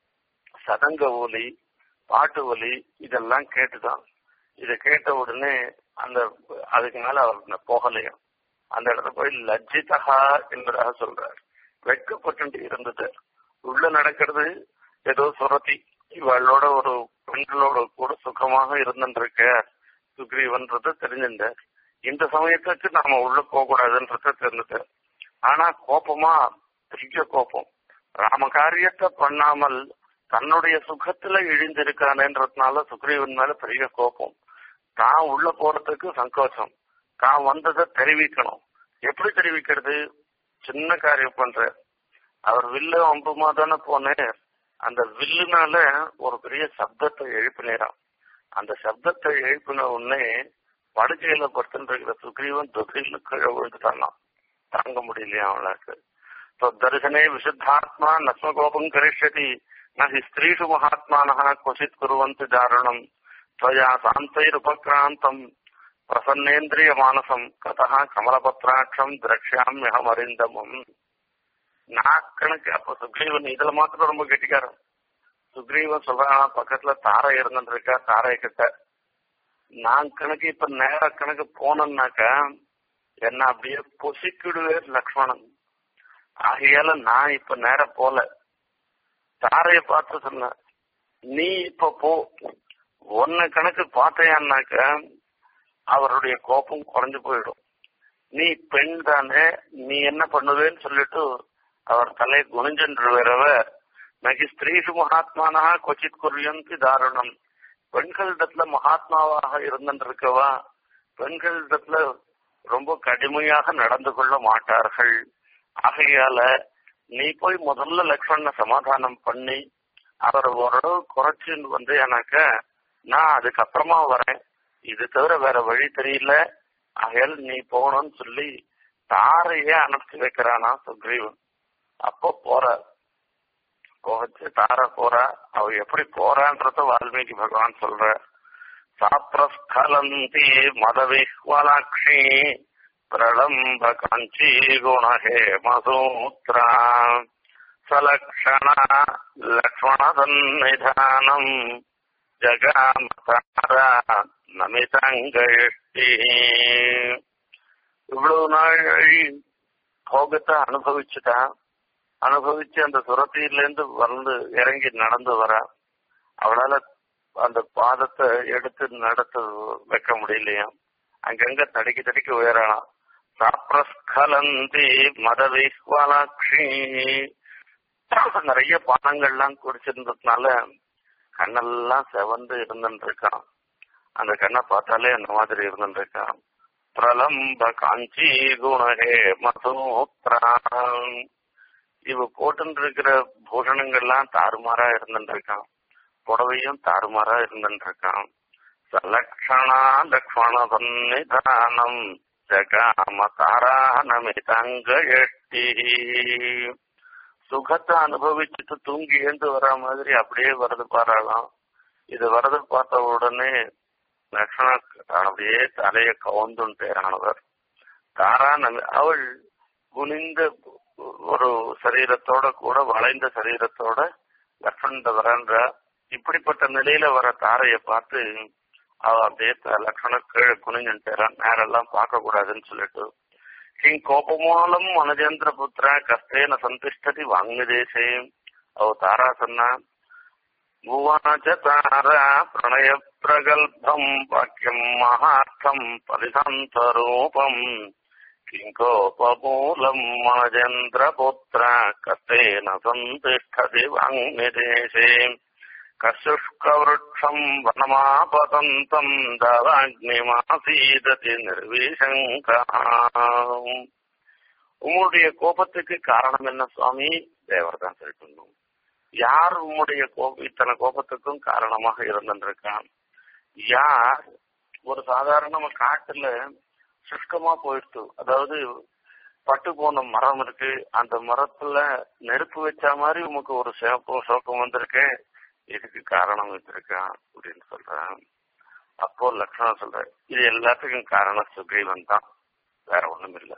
சதங்க ஒலி பாட்டு ஒலி இதெல்லாம் கேட்டுதான் இதை கேட்ட உடனே அந்த அதுக்கு மேல அவர் போகலையும் அந்த இடத்துல போய் லஜ்ஜிதா என்பதாக சொல்றார் வெட்கப்பட்டு இருந்தது உள்ள நடக்கிறது ஏதோ சுரத்தி இவளோட ஒரு பெண்களோட கூட சுகமாக இருந்துருக்க சுக்ரீவன்றது தெரிஞ்சிருந்த இந்த சமயத்துக்கு நாம உள்ள போக கூடாதுன்றது தெரிஞ்சது ஆனா கோபமா பெரிய கோபம் ராம காரியத்தை பண்ணாமல் தன்னுடைய சுகத்துல இழிந்திருக்கானேன்றதுனால சுக்ரீவன் மேல பெரிய கோபம் தான் உள்ள போறதுக்கு சங்கோச்சம் தான் வந்ததை தெரிவிக்கணும் எப்படி தெரிவிக்கிறது சின்ன காரியம் பண்ற அவர் வில்லு அம்புமா தானே போனேன் அந்த வில்லுனால ஒரு பெரிய சப்தத்தை எழுப்பினாராம் அந்த சப்தத்தை எழுப்பின உடனே படுக்கையில படுத்துட்டு சுக்ரீவன் துகில கீழே விழுந்துட்டானாம் தாங்க முடியலையா அவனுக்கு தரிசனே விசுத்தாத்மா நஸ்மகோபம் கரிஷ்யதி நி ஸ்திரீஷு மகாத்மானः क्वचित् कुर्वन्ति दारुणम् त्वया सान्तैरुपक्रान्तम् பிரசன்னேந்திரிய மானசம் கதா கமலபத்ராட்சம் திரக்ஷாமியம் அறிந்தமும் நான் கணக்கு அப்ப சுக்ரீவன் இதுல மாத்திரம் ரொம்ப கெட்டிக்காரன் சுக்ரீவன் சொல்றான் பக்கத்துல தாரை இருந்துட்டு இருக்கா தாரை கிட்ட நான் கணக்கு இப்ப நேர கணக்கு போனேன்னாக்கா என்ன அப்படியே பொசிக்கிடுவே லக்ஷ்மணன் ஆகையால நான் இப்ப நேர போல தாரைய பார்த்து சொன்ன நீ இப்ப போ ஒன்ன கணக்கு பார்த்தையான்னாக்க அவருடைய கோபம் குறைஞ்சு போயிடும் நீ பெண் தானே நீ என்ன பண்ணுவேன்னு சொல்லிட்டு அவர் தலை குனிஞ்சென்றுவரவ நகி ஸ்திரீஷு மகாத்மானா கொச்சித் குறியந்தி தாருணம் பெண்களிடத்துல மகாத்மாவாக இருந்திருக்கவா பெண்களிடத்துல ரொம்ப கடுமையாக நடந்து கொள்ள மாட்டார்கள் ஆகையால நீ போய் முதல்ல லக்ஷ்மணனை சமாதானம் பண்ணி அவர் ஓரளவு குறைச்சு வந்து எனக்கு நான் அதுக்கப்புறமா வரேன் இது தவிர வேற வழி தெரியல ஆகையால் நீ போகணும்னு சொல்லி தாரையே அனுப்பிச்சு வைக்கிறானா சுக்ரீவன் அப்போ போற போகச்சு தார போறா அவ எப்படி போறான்றத வால்மீகி பகவான் சொல்ற சாப்ரஸ்கலந்தி மதவிஹ்வலாட்சி பிரளம்ப காஞ்சி குணஹே மசூத்ரா சலக்ஷண லக்ஷ்மண சந்நிதானம் ஜகாமதாரா நமிதங்கி இவ்வளவு நாள் போகத்தை அனுபவிச்சுட்டா அனுபவிச்சு அந்த சுரத்தியிலேருந்து வந்து இறங்கி நடந்து வர அவளால அந்த பாதத்தை எடுத்து நடத்த வைக்க முடியலையா அங்கங்க தடிக்கி தடிக்கி உயரலாம் சாப்ரஸ்கலந்தி மத வைஸ்வாலாட்சி நிறைய பானங்கள்லாம் குடிச்சிருந்ததுனால கண்ணெல்லாம் செவந்து இருந்துட்டு இருக்கான் அந்த கண்ணை பார்த்தாலே அந்த மாதிரி இருந்துட்டு இருக்கான் பிரலம்ப காஞ்சி குணகே மசூத்ரான் இவ போட்டு இருக்கிற பூஷணங்கள்லாம் தாறுமாறா இருந்துட்டு இருக்கான் புடவையும் தாறுமாறா இருந்துட்டு இருக்கான் சலக்ஷணா லக்ஷ்மண சன்னிதானம் ஜகாம தாரானமிதங்கி சுகத்தை அனுபவிச்சுட்டு தூங்கி எழுந்து வர மாதிரி அப்படியே வரது பாராளாம் இது வரது பார்த்த உடனே லக்ஷ்மண அப்படியே தலைய கவுந்துட்டானவர் தாரா நம்பி அவள் குனிந்த ஒரு சரீரத்தோட கூட வளைந்த சரீரத்தோட லக்ஷ்மண வரன்ற இப்படிப்பட்ட நிலையில வர தாரைய பார்த்து அவ அப்படியே லக்ஷ்மண கீழே குனிஞ்சுட்டான் நேரெல்லாம் பார்க்க கூடாதுன்னு சொல்லிட்டு கிங் கோபமூலம் மனஜேந்திர புத்திர கஷ்டேன சந்திஷ்டதி வாங்கிதேசே அவ தாரா சொன்னா भुवनच तारा प्रणय प्रगल्भम् वाक्यम् महार्थम् परिसन्तरूपम् किङ्कोपमूलम् मजेन्द्रपुत्र कतेन सन्तिष्ठति वाङ्निदेशे कशुष्कवृक्षम् वनमापतन्तम् दवाग्निमासीदति निर्विशङ्का உங்களுடைய கோபத்துக்கு காரணம் என்ன சுவாமி தேவர் தான் சொல்லணும் யார் உம்முடைய கோப இத்தனை கோபத்துக்கும் காரணமாக இருந்திருக்கான் யார் ஒரு சாதாரண காட்டுல சுஷ்கமா போயிடுச்சு அதாவது பட்டு போன மரம் இருக்கு அந்த மரத்துல நெருப்பு வச்ச மாதிரி உமக்கு ஒரு சிவப்பு சோக்கம் வந்திருக்கு இதுக்கு காரணம் வச்சிருக்கான் அப்படின்னு சொல்றேன் அப்போ லக்ஷ்மணன் சொல்ற இது எல்லாத்துக்கும் காரணம் சுக்ரீவன் தான் வேற ஒண்ணும் இல்லை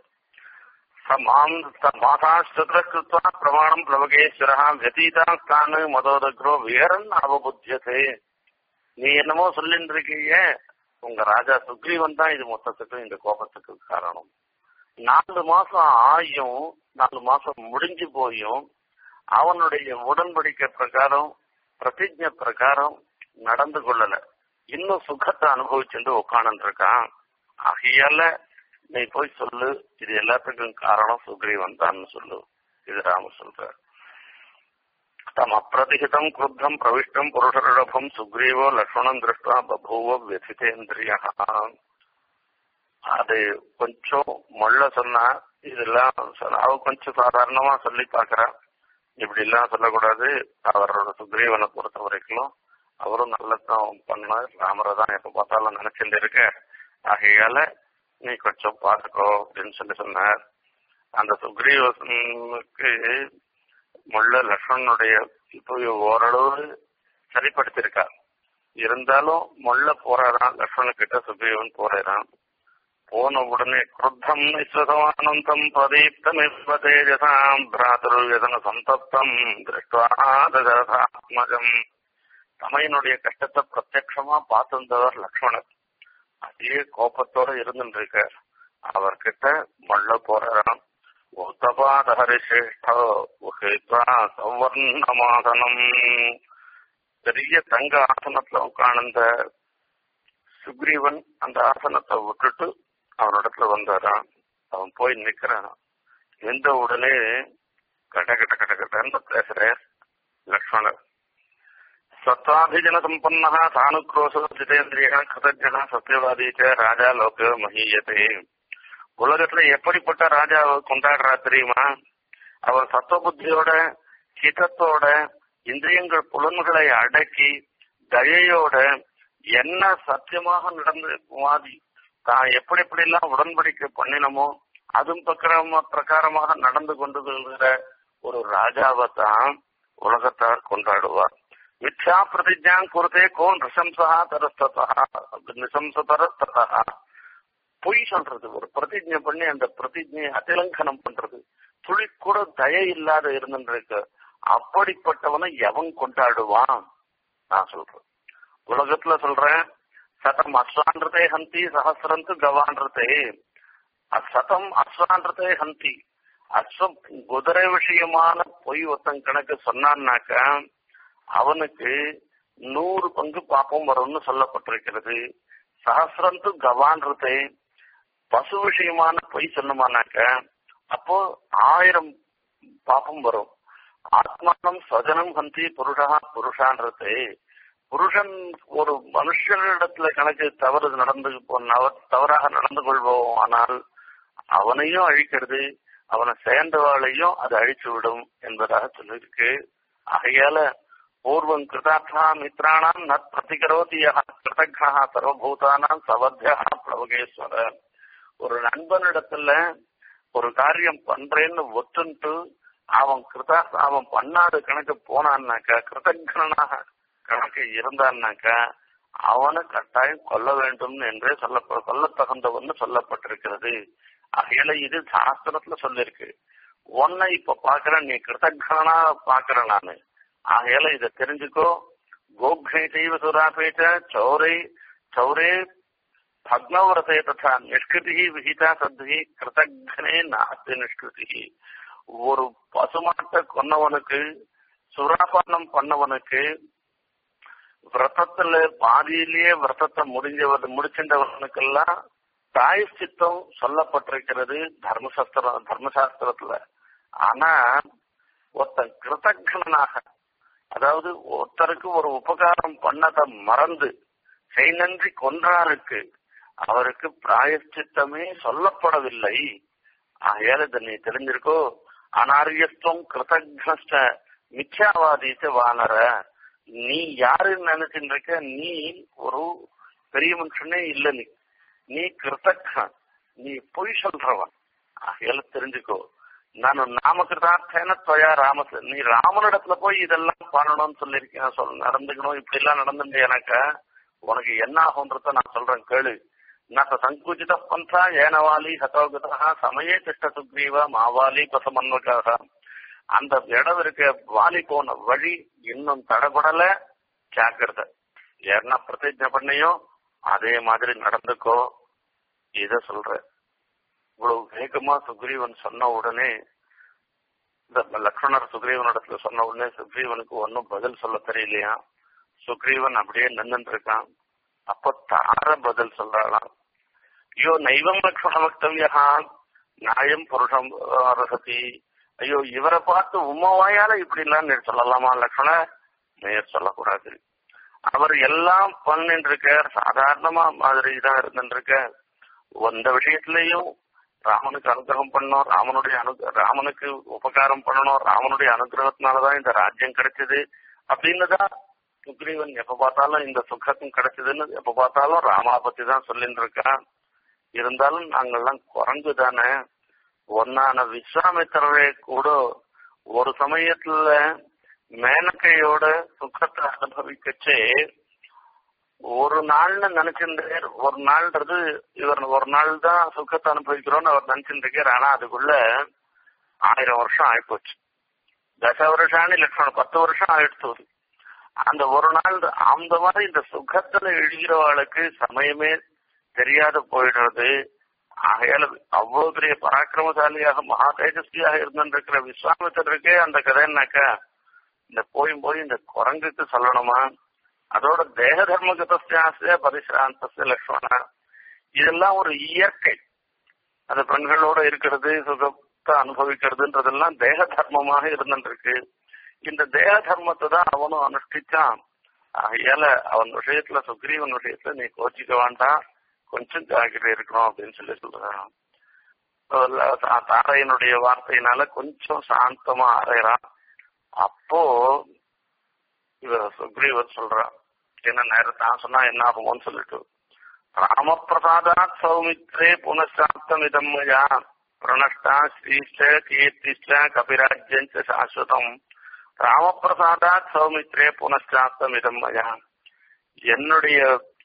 மாசாஸ்திருத்வா பிரமாணம் பிரபகேஸ்வரா வெதீதாஸ்தான் மதோதக்ரோ வீரன் அவபுத்தியதே நீ என்னமோ சொல்லிட்டு இருக்கீங்க உங்க ராஜா சுக்ரீவன் தான் இது மொத்தத்துக்கும் இந்த கோபத்துக்கு காரணம் நாலு மாசம் ஆயும் நாலு மாசம் முடிஞ்சு போயும் அவனுடைய உடன்படிக்கை பிரகாரம் பிரதிஜை பிரகாரம் நடந்து கொள்ளல இன்னும் சுகத்தை அனுபவிச்சுட்டு உட்காந்து இருக்கான் ஆகையால நீ போய் சொல்லு இது எல்லாத்துக்கும் காரணம் சுக்ரீவன் தான் சொல்லு இது ராம சொல்ற தம் அப்பிரதிகிதம் குருத்தம் பிரவிஷ்டம் புருஷரிடபம் சுக்ரீவோ லக்ஷ்மணம் திருஷ்டா பபூவ வெதிதேந்திரியா அது கொஞ்சம் மொள்ள சொன்னா இதெல்லாம் அவ கொஞ்சம் சாதாரணமா சொல்லி பாக்குறான் இப்படி எல்லாம் சொல்லக்கூடாது அவரோட சுக்ரீவனை பொறுத்த வரைக்கும் அவரும் நல்லதான் பண்ணார் ராமரை தான் எப்ப பார்த்தாலும் நினைச்சுட்டு இருக்க ஆகையால நீ கொஞ்சம் பார்த்துக்கோ அப்படின்னு சொல்லி சொன்னார் அந்த சுக்ரீவனுக்கு முள்ள லக்ஷ்மணனுடைய இப்போ ஓரளவு சரிப்படுத்திருக்கா இருந்தாலும் முள்ள போறாராம் லக்ஷ்மண கிட்ட சுக்ரீவன் போறாராம் போன உடனே குருத்தம் விஸ்வசமானந்தம் பிரதீப்தமிஸ்வ தேஜசாம் பிராதுர்யதன சந்தப்தம் திருஷ்டாத்மஜம் தமையனுடைய கஷ்டத்தை பிரத்யட்சமா பார்த்திருந்தவர் லக்ஷ்மணர் அதே கோபத்தோட இருந்துருக்கார் அவர்கிட்ட மள்ள போறாராம் உத்தபாத ஹரிசிஷ்டோ சவர்ணமாதனம் பெரிய தங்க ஆசனத்துல உட்கார்ந்த சுக்ரீவன் அந்த ஆசனத்தை விட்டுட்டு அவனிடத்துல வந்தாராம் அவன் போய் நிக்கிறான் எந்த உடனே கட கட கட கடன்னு பேசுற லக்ஷ்மணர் சத்வாபிஜன சம்பன்னா சானுக்ரோஷோ ஜிதேந்திரியா கிருதஜனா சத்தியவாதி ராஜா லோக மகியதே உலகத்துல எப்படிப்பட்ட ராஜாவை கொண்டாடுறா தெரியுமா அவர் சத்துவ புத்தியோட ஹிதத்தோட இந்திரியங்கள் புலன்களை அடக்கி தயையோட என்ன சத்தியமாக நடந்து வாதி தான் எப்படி எப்படி எல்லாம் உடன்படிக்கை பண்ணினமோ அதுவும் பிரகாரமா பிரகாரமாக நடந்து கொண்டு வருகிற ஒரு ராஜாவை தான் உலகத்தார் கொண்டாடுவார் மித்யா பிரதிஜா குருதே கோன் நிசம்சா தரஸ்தா நிசம்சதரஸ்தா பொய் சொல்றது ஒரு பிரதிஜை பண்ணி அந்த பிரதிஜையை அதிலங்கனம் பண்றது துளி கூட தய இல்லாத இருந்துருக்கு அப்படிப்பட்டவனை எவன் கொண்டாடுவான் நான் சொல்றேன் உலகத்துல சொல்றேன் சதம் அஸ்வான்றதே ஹந்தி சஹசிரந்து கவான்றதே சதம் அஸ்வான்றதே ஹந்தி அஸ்வம் குதிரை விஷயமான பொய் ஒருத்தன் கணக்கு சொன்னான்னாக்க அவனுக்கு நூறு பங்கு பாப்பம் வரும்னு சொல்லப்பட்டிருக்கிறது சஹசிரந்து கவான்றதே பசு விஷயமான பொய் சொன்னமானாக்க அப்போ ஆயிரம் பாப்பம் வரும் ஆத்மானம் ஸ்வஜனம் ஹந்தி புருஷா புருஷான்றது புருஷன் ஒரு மனுஷனிடத்துல கணக்கு தவறு நடந்து தவறாக நடந்து கொள்வோம் ஆனால் அவனையும் அழிக்கிறது அவனை சேர்ந்தவாளையும் அது அழிச்சு விடும் என்பதாக சொல்லியிருக்கு ஆகையால பூர்வம் கிருதார்த்தா மித்ராணாம் நத் பிரதிகரோதி கிருதக்னா சர்வபூதானாம் சவத்தியா பிரபகேஸ்வர ஒரு நண்பனிடத்துல ஒரு காரியம் பண்றேன்னு ஒத்துன்ட்டு அவன் கிருதா அவன் பண்ணாத கணக்கு போனான்னாக்கா கிருதக்னாக கணக்கு இருந்தான்னாக்கா அவனை கட்டாயம் கொல்ல வேண்டும் என்றே சொல்ல சொல்ல தகுந்தவன்னு சொல்லப்பட்டிருக்கிறது ஆகையால இது சாஸ்திரத்துல சொல்லிருக்கு உன்னை இப்ப பாக்குறேன் நீ கிருதக்னா பாக்குறேன் நானு ஆகையால இத தெரிஞ்சுக்கோ கோக்ஷை செய்வ சுராபேச்ச சௌரை சௌரே भग्नव्रते तथा निष्कृति विहिता सद्धि கிருதக்னே நாஸ்தி நிஷ்கிருதி ஒரு பசுமாட்டை கொன்னவனுக்கு சுராபானம் பண்ணவனுக்கு விரதத்துல பாதியிலேயே விரதத்தை முடிஞ்சவர் முடிச்சின்றவனுக்கெல்லாம் பிராயஷ்சித்தம் சொல்லப்பட்டிருக்கிறது தர்மசாஸ்திரம் தர்மசாஸ்திரத்துல ஆனா ஒருத்தன் கிருதக்னாக அதாவது ஒருத்தருக்கு ஒரு உபகாரம் பண்ணதை மறந்து செய் நன்றி கொன்றாருக்கு அவருக்கு பிராயஷ்சித்தமே சொல்லப்படவில்லை ஆகையால இதை நீ தெரிஞ்சிருக்கோ அனாரியத்துவம் கிருதக்னஷ்ட மித்யாவாதித்த வானர நீ யாருன்னு நினைச்சுட்டு இருக்க நீ ஒரு பெரிய மனுஷனே இல்ல நீ நீ கிருத்தக்னன் நீ பொய் சொல்றவன் ஆகையால தெரிஞ்சுக்கோ நான் நாமகிருதார்த்தேன தொயா ராம நீ ராமனிடத்துல போய் இதெல்லாம் பண்ணணும்னு சொல்லியிருக்கேன் சொல் நடந்துக்கணும் இப்படி எல்லாம் நடந்துட்டேனாக்கா உனக்கு என்ன ஆகுன்றத நான் சொல்றேன் கேளு ந சங்குச்சித பந்தா ஏனவாலி ஹதோகதா சமயே திட்ட சுக்ரீவ மாவாலி பசமன்வகாக அந்த இடம் இருக்க வாலி போன வழி இன்னும் தடபடல ஜாக்கிரத என்ன பிரதிஜை பண்ணியோ அதே மாதிரி நடந்துக்கோ இத சொல்ற இவ்வளவு வேகமா சுக்ரீவன் சொன்ன உடனே இந்த லக்ஷ்மணர் சுக்ரீவனிடத்துல சொன்ன உடனே சுக்ரீவனுக்கு ஒன்னும் பதில் சொல்ல தெரியலையா சுக்ரீவன் அப்படியே நின்றுட்டு இருக்கான் அப்ப தார பதில் சொல்றாளாம் ஐயோ நைவம் லக்ஷ்மண வக்தவியா நியாயம் புருஷம் ரசதி ஐயோ இவரை பார்த்து உம்மவாயால இப்படி எல்லாம் நீர் சொல்லலாமா லக்ஷ்மண நேர் சொல்லக்கூடாது அவர் எல்லாம் பண்ணிட்டு இருக்கார் சாதாரணமா மாதிரி தான் இருந்துட்டு இருக்க எந்த விஷயத்திலையும் ராமனுக்கு அனுகிரகம் பண்ணணும் ராமனுடைய அனு ராமனுக்கு உபகாரம் பண்ணணும் ராமனுடைய அனுகிரகத்தினாலதான் இந்த ராஜ்யம் கிடைச்சது அப்படின்னு தான் சுக்ரீவன் எப்ப பார்த்தாலும் இந்த சுகத்தும் கிடைச்சதுன்னு எப்ப பார்த்தாலும் ராமா பத்தி தான் சொல்லிட்டு இருக்கான் இருந்தாலும் நாங்கெல்லாம் குரங்கு தானே ஒன்னான விஸ்வாமித்திரரே கூட ஒரு சமயத்துல மேனக்கையோட சுகத்தை அனுபவிக்கச்சே ஒரு நாள்னு நினைச்சிருந்தார் ஒரு நாள்ன்றது இவர் ஒரு நாள் தான் சுகத்தை அனுபவிக்கிறோம்னு அவர் நினைச்சிருக்கார் ஆனா அதுக்குள்ள ஆயிரம் வருஷம் ஆயிப்போச்சு தச வருஷானு லட்சணம் பத்து வருஷம் ஆயிடுத்து அந்த ஒரு நாள் அந்த மாதிரி இந்த சுகத்துல எழுகிறவளுக்கு சமயமே தெரியாத போயிடுறது ஆகையால அவ்வளவு பெரிய பராக்கிரமசாலியாக மகா தேஜஸ்வியாக இருந்திருக்கிற விஸ்வாமித்தருக்கே அந்த கதைன்னாக்கா இந்த போயும் போய் இந்த குரங்குக்கு சொல்லணுமா அதோட தேக தர்மகதாசிய பரிசிராந்தசிய லக்ஷ்மணா இதெல்லாம் ஒரு இயற்கை அந்த பெண்களோட இருக்கிறது சுகத்தை அனுபவிக்கிறதுன்றதெல்லாம் தேக தர்மமாக இருந்துருக்கு இந்த தேக தர்மத்தை தான் அவனும் அனுஷ்டிச்சான் ஆகையால அவன் விஷயத்துல சுக்ரீவன் விஷயத்துல நீ கோச்சிக்க வேண்டாம் கொஞ்சம் ஜாக்கிரதை இருக்கணும் அப்படின்னு சொல்லி சொல்றான் தாரையனுடைய வார்த்தையினால கொஞ்சம் சாந்தமா அறையறான் அப்போ இவர் சுக்ரீவர் சொல்றான் என்ன நேரம் தான் சொன்னா என்ன ஆகுமோன்னு சொல்லிட்டு ராமபிரசாதாத் சௌமித்ரே புனசாந்தம் இதம் மயா பிரணஷ்டா ஸ்ரீஷ்ட கீர்த்திஷ்ட கபிராஜ்யஞ்ச சாஸ்வதம் ராமபிரசாதாத் சௌமித்ரே புனச்சாத்தம் இதம் மயா என்னுடைய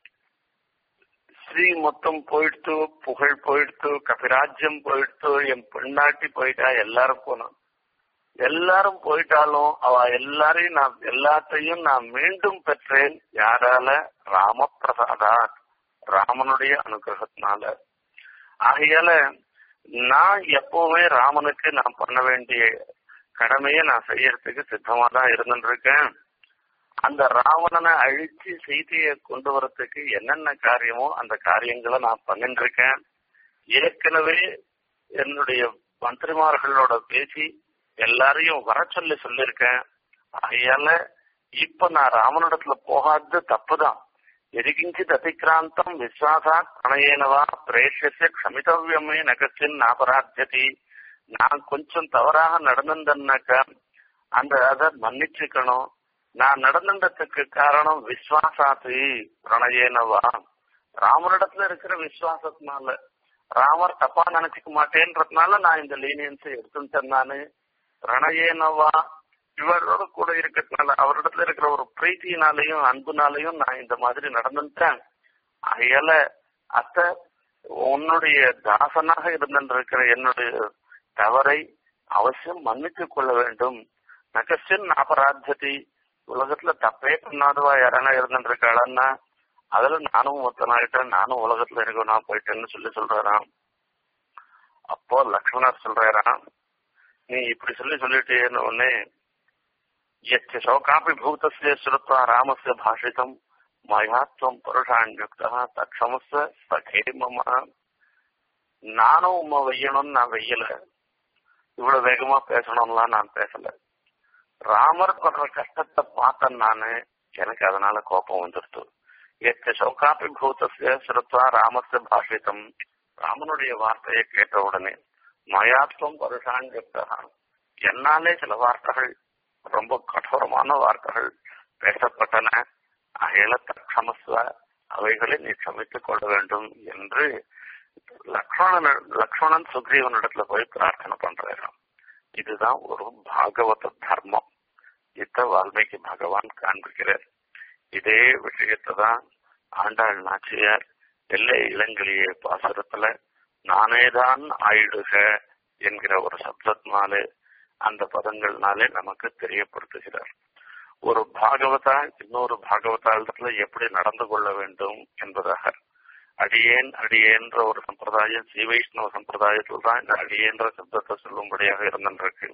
ஸ்ரீ மொத்தம் போயிடுத்து புகழ் போயிடுத்து கபிராஜ்யம் போயிடுத்து என் பெண்ணாட்டி போயிட்டா எல்லாரும் போனோம் எல்லாரும் போயிட்டாலும் அவ எல்லாரையும் நான் எல்லாத்தையும் நான் மீண்டும் பெற்றேன் யாரால ராம பிரசாதா ராமனுடைய அனுகிரகத்தினால ஆகையால நான் எப்பவுமே ராமனுக்கு நான் பண்ண வேண்டிய கடமையை நான் செய்யறதுக்கு சித்தமா தான் இருந்துருக்கேன் அந்த ராவணனை அழிச்சு சீதையை கொண்டு வரத்துக்கு என்னென்ன காரியமோ அந்த காரியங்களை நான் பண்ணிட்டு இருக்கேன் ஏற்கனவே என்னுடைய மந்திரிமார்களோட பேசி எல்லாரையும் வர சொல்லி சொல்லியிருக்கேன் ஆகையால இப்ப நான் ராமனிடத்துல போகாதது தப்புதான் எதிகிஞ்சித் அதிக்ராந்தம் விஸ்வாசாத் பிரணயனவா பிரேஷிய க்ஷமிதவியமே நகத்தின் நாபராத்தியதி நான் கொஞ்சம் தவறாக நடந்திருந்தேன்னாக்கா அந்த அதை மன்னிச்சுக்கணும் நான் நடந்துட்டதுக்கு காரணம் விஸ்வாசாத்து பிரணயனவா ராமனிடத்துல இருக்கிற விசுவாசத்தினால ராமர் தப்பா நினைச்சுக்க மாட்டேன்றதுனால நான் இந்த லீனியன்ஸை எடுத்துட்டேன் நானு பிரணயனவா இவரோட கூட இருக்கிறதுனால அவரிடத்துல இருக்கிற ஒரு பிரீத்தினாலையும் அன்புனாலையும் நான் இந்த மாதிரி நடந்துட்டேன் ஆகையால அத்த உன்னுடைய தாசனாக இருந்திருக்கிற என்னுடைய தவறை அவசியம் மன்னித்து கொள்ள வேண்டும் நகஸ்டின் அபராத்ததி உலகத்துல தப்பே பண்ணாதவா யாரானா இருந்துருக்காளன்னா அதுல நானும் ஒருத்தனாயிட்டேன் நானும் உலகத்துல இருக்க நான் போயிட்டேன்னு சொல்லி சொல்றாராம் அப்போ லக்ஷ்மணர் சொல்றாராம் நீ இப்படி சொல்லி சொல்லிட்டேன்னு உடனே எச்ச சோகாப்பி பூதஸ்ய ஸ்ருத்வா ராமஸ்ய பாஷிதம் மயாத்வம் புருஷாண்யுக்தா தக்ஷமஸ்ய சகே மம நானும் உம்மை வெய்யணும்னு நான் வெய்யல இவ்வளவு வேகமா பேசணும்லாம் நான் பேசல ராமர் படுற கஷ்டத்தை பார்த்தேன் நானு எனக்கு அதனால கோபம் வந்துடுது எச்ச சோகாப்பி பூதஸ்ய ஸ்ருத்வா ராமஸ்ய பாஷிதம் ராமனுடைய வார்த்தையை கேட்ட உடனே மயாத்வம் பருஷாண்யுக்தா என்னாலே சில வார்த்தைகள் ரொம்ப கடோரமான வார்த்தைகள் பேசப்பட்டன அகையில தக்ஷமஸ்வ அவைகளை நீ சமைத்துக் கொள்ள வேண்டும் என்று லக்ஷ்மணன் லக்ஷ்மணன் சுக்ரீவனிடத்துல போய் பிரார்த்தனை பண்றாராம் இதுதான் ஒரு பாகவத தர்மம் இத வால்மீகி பகவான் காண்பிக்கிறார் இதே விஷயத்தை தான் ஆண்டாள் நாச்சியார் எல்லை இளங்கிலிய பாசுரத்துல நானேதான் ஆயிடுக என்கிற ஒரு சப்தத்தினாலே அந்த பதங்கள்னாலே நமக்கு தெரியப்படுத்துகிறார் ஒரு பாகவதா இன்னொரு பாகவதாளத்துல எப்படி நடந்து கொள்ள வேண்டும் என்பதாக அடியேன் அடியேன்ற ஒரு சம்பிரதாயம் ஸ்ரீ வைஷ்ணவ சம்பிரதாயத்தில் தான் இந்த அடியேன்ற சப்தத்தை சொல்லும்படியாக இருந்திருக்கு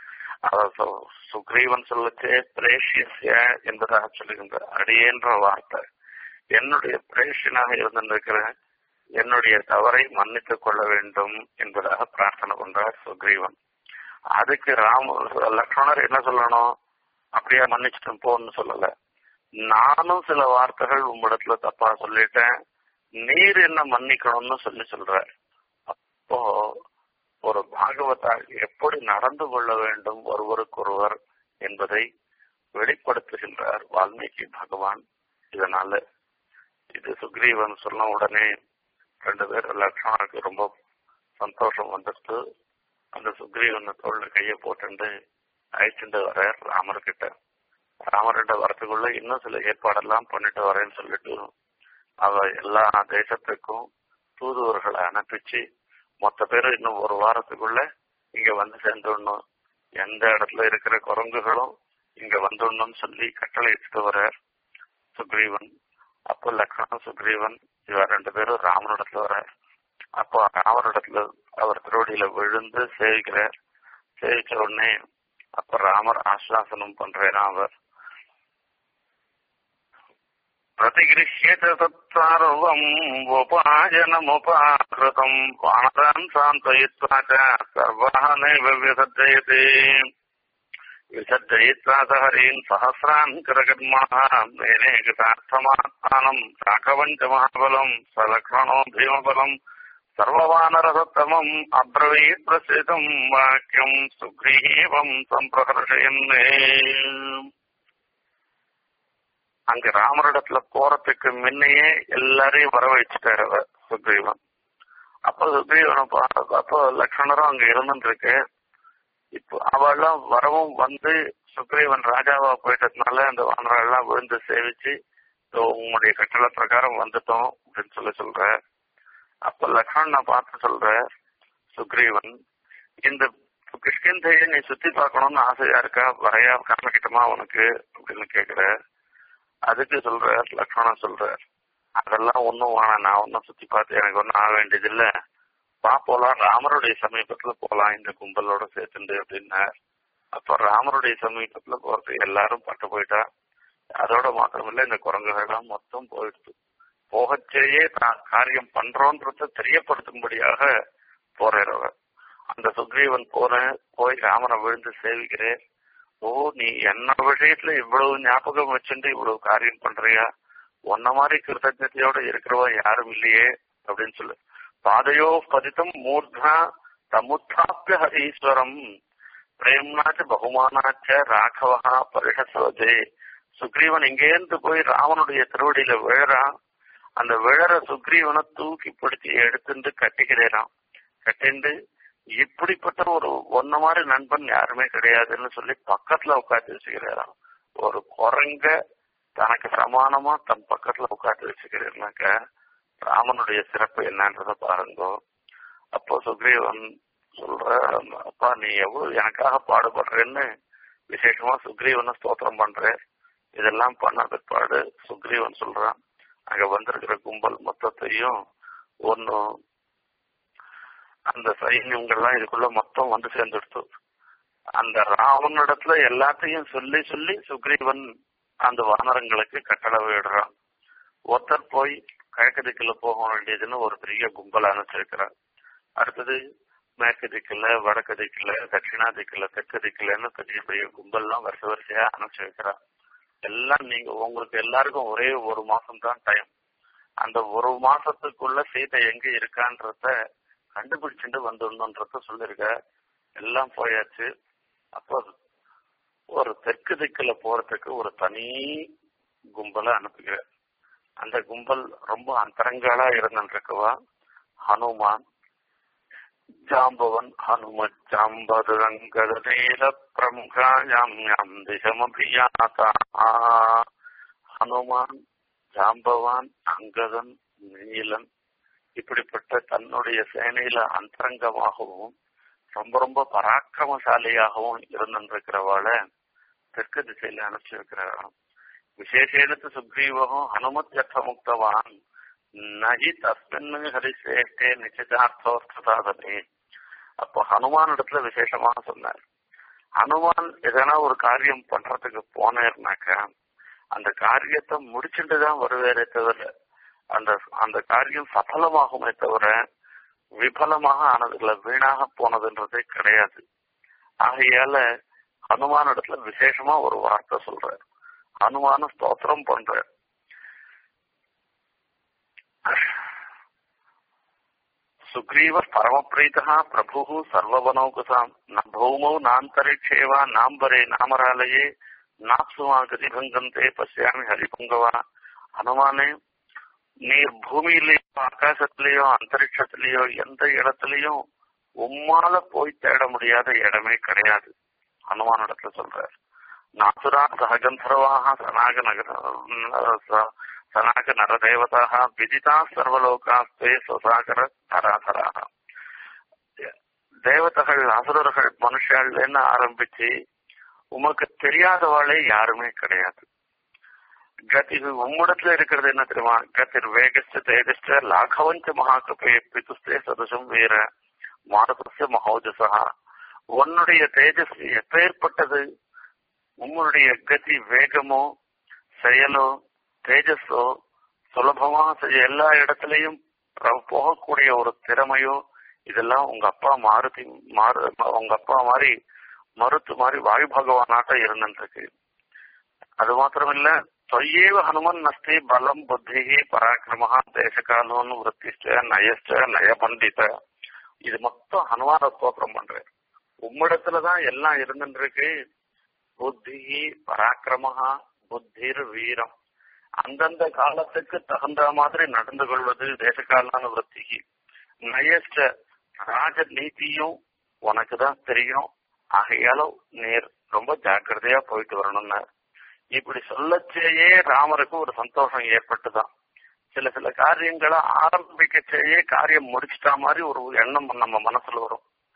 சுக்ரீவன் சொல்லச்சே பிரேஷிய என்பதாக சொல்லுகின்ற அடியேன்ற வார்த்தை என்னுடைய பிரேஷனாக இருந்திருக்கிற என்னுடைய தவறை மன்னித்துக் கொள்ள வேண்டும் என்பதாக பிரார்த்தனை பண்றார் சுக்ரீவன் அதுக்கு ராம லக்ஷ்மணர் என்ன சொல்லணும் அப்படியே மன்னிச்சுட்டு போன்னு சொல்லல நானும் சில வார்த்தைகள் உங்களிடத்துல தப்பா சொல்லிட்டேன் நீர் என்ன மன்னிக்கணும்னு சொல்லி சொல்ற அப்போ ஒரு பாகவதா எப்படி நடந்து கொள்ள வேண்டும் ஒருவருக்கொருவர் என்பதை வெளிப்படுத்துகின்றார் வால்மீகி பகவான் இதனால இது சுக்ரீவன் சொன்ன உடனே ரெண்டு பேர் லக்ஷ்மணனுக்கு ரொம்ப சந்தோஷம் வந்துட்டு அந்த சுக்ரீவன் தோல்ல கைய போட்டுண்டு அழைச்சிட்டு வர ராமர்கிட்ட ராமர்கிட்ட வரத்துக்குள்ள இன்னும் சில ஏற்பாடெல்லாம் பண்ணிட்டு வரேன்னு சொல்லிட்டு அவ எல்லா தேசத்துக்கும் தூதுவர்களை அனுப்பிச்சு மொத்த பேரும் இன்னும் ஒரு வாரத்துக்குள்ள இங்க வந்து சேர்ந்துடணும் எந்த இடத்துல இருக்கிற குரங்குகளும் இங்க வந்துடணும்னு சொல்லி கட்டளை இட்டுட்டு வர சுக்ரீவன் அப்போ லக்ஷ்மணன் சுக்ரீவன் இவ ரெண்டு பேரும் ராமனிடத்துல வர அப்போ ராமரிடத்துல அவர் திருவடியில விழுந்து சேவிக்கிறார் சேவிச்ச உடனே அப்ப ராமர் ஆஸ்வாசனம் பண்றேன் அவர் प्रतिगृह्यते तत्सर्वम् उपायनमुपाकृतम् वानरान् सान्त्वयित्वा च सर्वः नैव विसर्जयति विसर्जयित्वा स हरीन् सहस्रान् करकर्मः मेने कृतार्थमात्मानम् राघवम् च महाबलम् स लक्ष्मणो भीमबलम् सर्ववानरसत्तमम् अब्रवीत् प्रसिद्धम् वाक्यम् सुग्रीवम् सम्प्रहर्षयन् அங்க ராமரிடத்துல போறதுக்கு முன்னையே எல்லாரையும் வரவழைச்சிட்டாரு அவர் சுக்ரீவன் அப்ப சுக்ரீவனை அப்போ லக்ஷ்மணரும் அங்க இருந்துருக்கு இப்போ அவெல்லாம் வரவும் வந்து சுக்ரீவன் ராஜாவா போயிட்டதுனால அந்த வானரெல்லாம் விழுந்து சேவிச்சு உங்களுடைய கட்டளை பிரகாரம் வந்துட்டோம் அப்படின்னு சொல்லி சொல்ற அப்ப லக்ஷ்மணனை பார்த்து சொல்ற சுக்ரீவன் இந்த கிருஷ்ணந்தையை நீ சுத்தி பார்க்கணும்னு ஆசையா இருக்கா வரையா காமிக்கிட்டமா உனக்கு அப்படின்னு கேக்குற அதுக்கு சொல்ற லக்ஷ்மணன் சொல்ற அதெல்லாம் ஒண்ணும் வேணாம் நான் ஒன்னும் சுத்தி பார்த்து எனக்கு ஒன்னும் ஆக வேண்டியது இல்ல வா போலாம் ராமருடைய சமீபத்துல போலாம் இந்த கும்பலோட சேர்த்துண்டு அப்படின்னார் அப்ப ராமருடைய சமீபத்துல போறது எல்லாரும் பட்டு போயிட்டா அதோட மாத்திரமில்ல இந்த குரங்குகள்லாம் மொத்தம் போயிடுது போகச்சேயே தான் காரியம் பண்றோன்றத தெரியப்படுத்தும்படியாக போறவர் அந்த சுக்ரீவன் போன போய் ராமனை விழுந்து சேவிக்கிறேன் ஓ நீ என்ன விஷயத்துல இவ்வளவு ஞாபகம் வச்சுட்டு இவ்வளவு காரியம் பண்றியா உன்ன மாதிரி கிருத்தஜதையோட இருக்கிறவ யாரும் இல்லையே அப்படின்னு சொல்லு பாதையோ பதித்தம் மூர்தா தமுத்தாப்பிய ஹரீஸ்வரம் பிரேம்னாச்ச பகுமானாச்ச ராகவா பரிஷசோஜே சுக்ரீவன் இங்கேருந்து போய் ராவனுடைய திருவடியில விழறான் அந்த விழற சுக்ரீவனை தூக்கி பிடிச்சி எடுத்துட்டு கட்டிக்கிறேனான் கட்டிண்டு இப்படிப்பட்ட ஒரு ஒன்ன மாதிரி நண்பன் யாருமே கிடையாதுன்னு சொல்லி பக்கத்துல உட்காந்து வச்சுக்கிறாராம் ஒரு குரங்க தனக்கு சமானமா தன் பக்கத்துல உட்காந்து வச்சுக்கிறேன்னாக்க ராமனுடைய சிறப்பு என்னன்றத பாருங்க அப்போ சுக்ரீவன் சொல்ற அப்பா நீ எவ்வளவு எனக்காக பாடுபடுறேன்னு விசேஷமா சுக்ரீவனை ஸ்தோத்திரம் பண்ற இதெல்லாம் பண்ண பிற்பாடு சுக்ரீவன் சொல்றான் அங்க வந்திருக்கிற கும்பல் மொத்தத்தையும் ஒன்னு அந்த சைன்யங்கள்லாம் இதுக்குள்ள மொத்தம் வந்து சேர்ந்துடுத்து அந்த ராவனிடத்துல எல்லாத்தையும் சொல்லி சொல்லி சுக்ரீவன் அந்த வானரங்களுக்கு கட்டளை விடுறான் ஒருத்தர் போய் கிழக்கு திக்குல போக வேண்டியதுன்னு ஒரு பெரிய கும்பல் அனுப்பிச்சிருக்கிறார் அடுத்தது மேற்கு திக்குல வடக்கு திக்குல தட்சிணா திக்குல தெற்கு திக்குலன்னு பெரிய பெரிய கும்பல்லாம் வருஷ வரிசையா அனுப்பிச்சு வைக்கிறார் எல்லாம் நீங்க உங்களுக்கு எல்லாருக்கும் ஒரே ஒரு மாசம் தான் டைம் அந்த ஒரு மாசத்துக்குள்ள சீதை எங்க இருக்கான்றத கண்டுபிடிச்சுட்டு வந்துடணுன்றத சொல்லிருக்க எல்லாம் போயாச்சு அப்போ ஒரு தெற்கு திக்குல போறதுக்கு ஒரு தனி கும்பலை அனுப்புகிற அந்த கும்பல் ரொம்ப அந்தரங்காலா இருந்துருக்குவா ஹனுமான் ஜாம்பவன் ஹனும ஜாம்பதுரங்கதேல பிரமுகாயாம் யாம் திசமபியாதா ஹனுமான் ஜாம்பவான் அங்கதன் நீலன் இப்படிப்பட்ட தன்னுடைய சேனையில அந்தரங்கமாகவும் ரொம்ப ரொம்ப பராக்கிரமசாலியாகவும் இருந்திருக்கிறவாள தெற்கு திசையில அனுப்பிச்சு வைக்கிறாராம் விசேஷேனத்து சுக்ரீவகம் ஹனுமத் முக்தவான் நகி தஸ்மின் ஹரிசேஷ்டே நிச்சயார்த்தோர்த்த சாதனே அப்போ ஹனுமான் இடத்துல விசேஷமா சொன்னார் ஹனுமான் எதனா ஒரு காரியம் பண்றதுக்கு போனேர்னாக்க அந்த காரியத்தை முடிச்சுட்டு தான் வருவேரே தவிர அந்த அந்த காரியம் சஃலமாகுமே தவிர விபலமாக ஆனதுல வீணாக போனதுன்றதே கிடையாது ஆகையால ஹனுமான் இடத்துல விசேஷமா ஒரு வார்த்தை சொல்ற ஹனுமான ஸ்தோத்திரம் பண்ற சுக்ரீவ பரமப்பிரீதா பிரபு சர்வவனௌகுசாம் ந பௌமௌ நாந்தரிக்ஷேவா நாம்பரே நாமராலயே நாப்சுமா கதிபங்கந்தே பசியாமி ஹரிபுங்கவா ஹனுமானே நீர் பூமியிலேயோ ஆகாசத்திலேயோ அந்தரிக்ஷத்திலேயோ எந்த இடத்துலயும் உம்மால போய் தேட முடியாத இடமே கிடையாது ஹனுமான் இடத்துல சொல்றார் நாசுரா சககந்தர்வாக சனாக நகர சனாக நரதேவதாக விதிதா சர்வலோகாஸ்தே சுசாகர தராதராக தேவதைகள் அசுரர்கள் மனுஷாள்னு ஆரம்பிச்சு உமக்கு தெரியாதவாளே யாருமே கிடையாது கதி உம்மிடத்துல இருக்கிறது என்ன தெரியுமா கதிர் வேகஸ்ட தேஜஸ்ட லாகவஞ்ச மகாகபே பிதுஸ்தே சதுசம் வீர மாதபஸ்ய மகோஜசா உன்னுடைய தேஜஸ் எப்பேற்பட்டது உங்களுடைய கதி வேகமோ செயலோ தேஜஸோ சுலபமாக செய்ய எல்லா இடத்துலயும் போகக்கூடிய ஒரு திறமையோ இதெல்லாம் உங்க அப்பா மாருதி மாறு உங்க அப்பா மாதிரி மருத்து மாதிரி வாயு பகவானாட்டம் இருந்துருக்கு அது மாத்திரமில்ல தொய்யேவ ஹனுமன் நஸ்தி பலம் புத்தி பராக்கிரம தேசகாலோன்னு விற்பிஷ்ட நயஸ்ட நய பண்டித இது மொத்தம் ஹனுமான ஸ்தோத்திரம் பண்றேன் உம்மிடத்துலதான் எல்லாம் இருந்துருக்கு புத்தி பராக்கிரமஹா புத்திர் வீரம் அந்தந்த காலத்துக்கு தகுந்த மாதிரி நடந்து கொள்வது தேசகாலான விற்த்திக்கு நயஸ்ட ராஜ நீதியும் உனக்கு தான் தெரியும் ஆகையால நீர் ரொம்ப ஜாக்கிரதையா போயிட்டு வரணும்னு இப்படி சொல்லச்சேயே ராமருக்கு ஒரு சந்தோஷம் ஏற்பட்டுதான் சில சில காரியங்களை ஆரம்பிக்கச்சேயே காரியம் முடிச்சிட்டா மாதிரி ஒரு எண்ணம் நம்ம மனசுல வரும்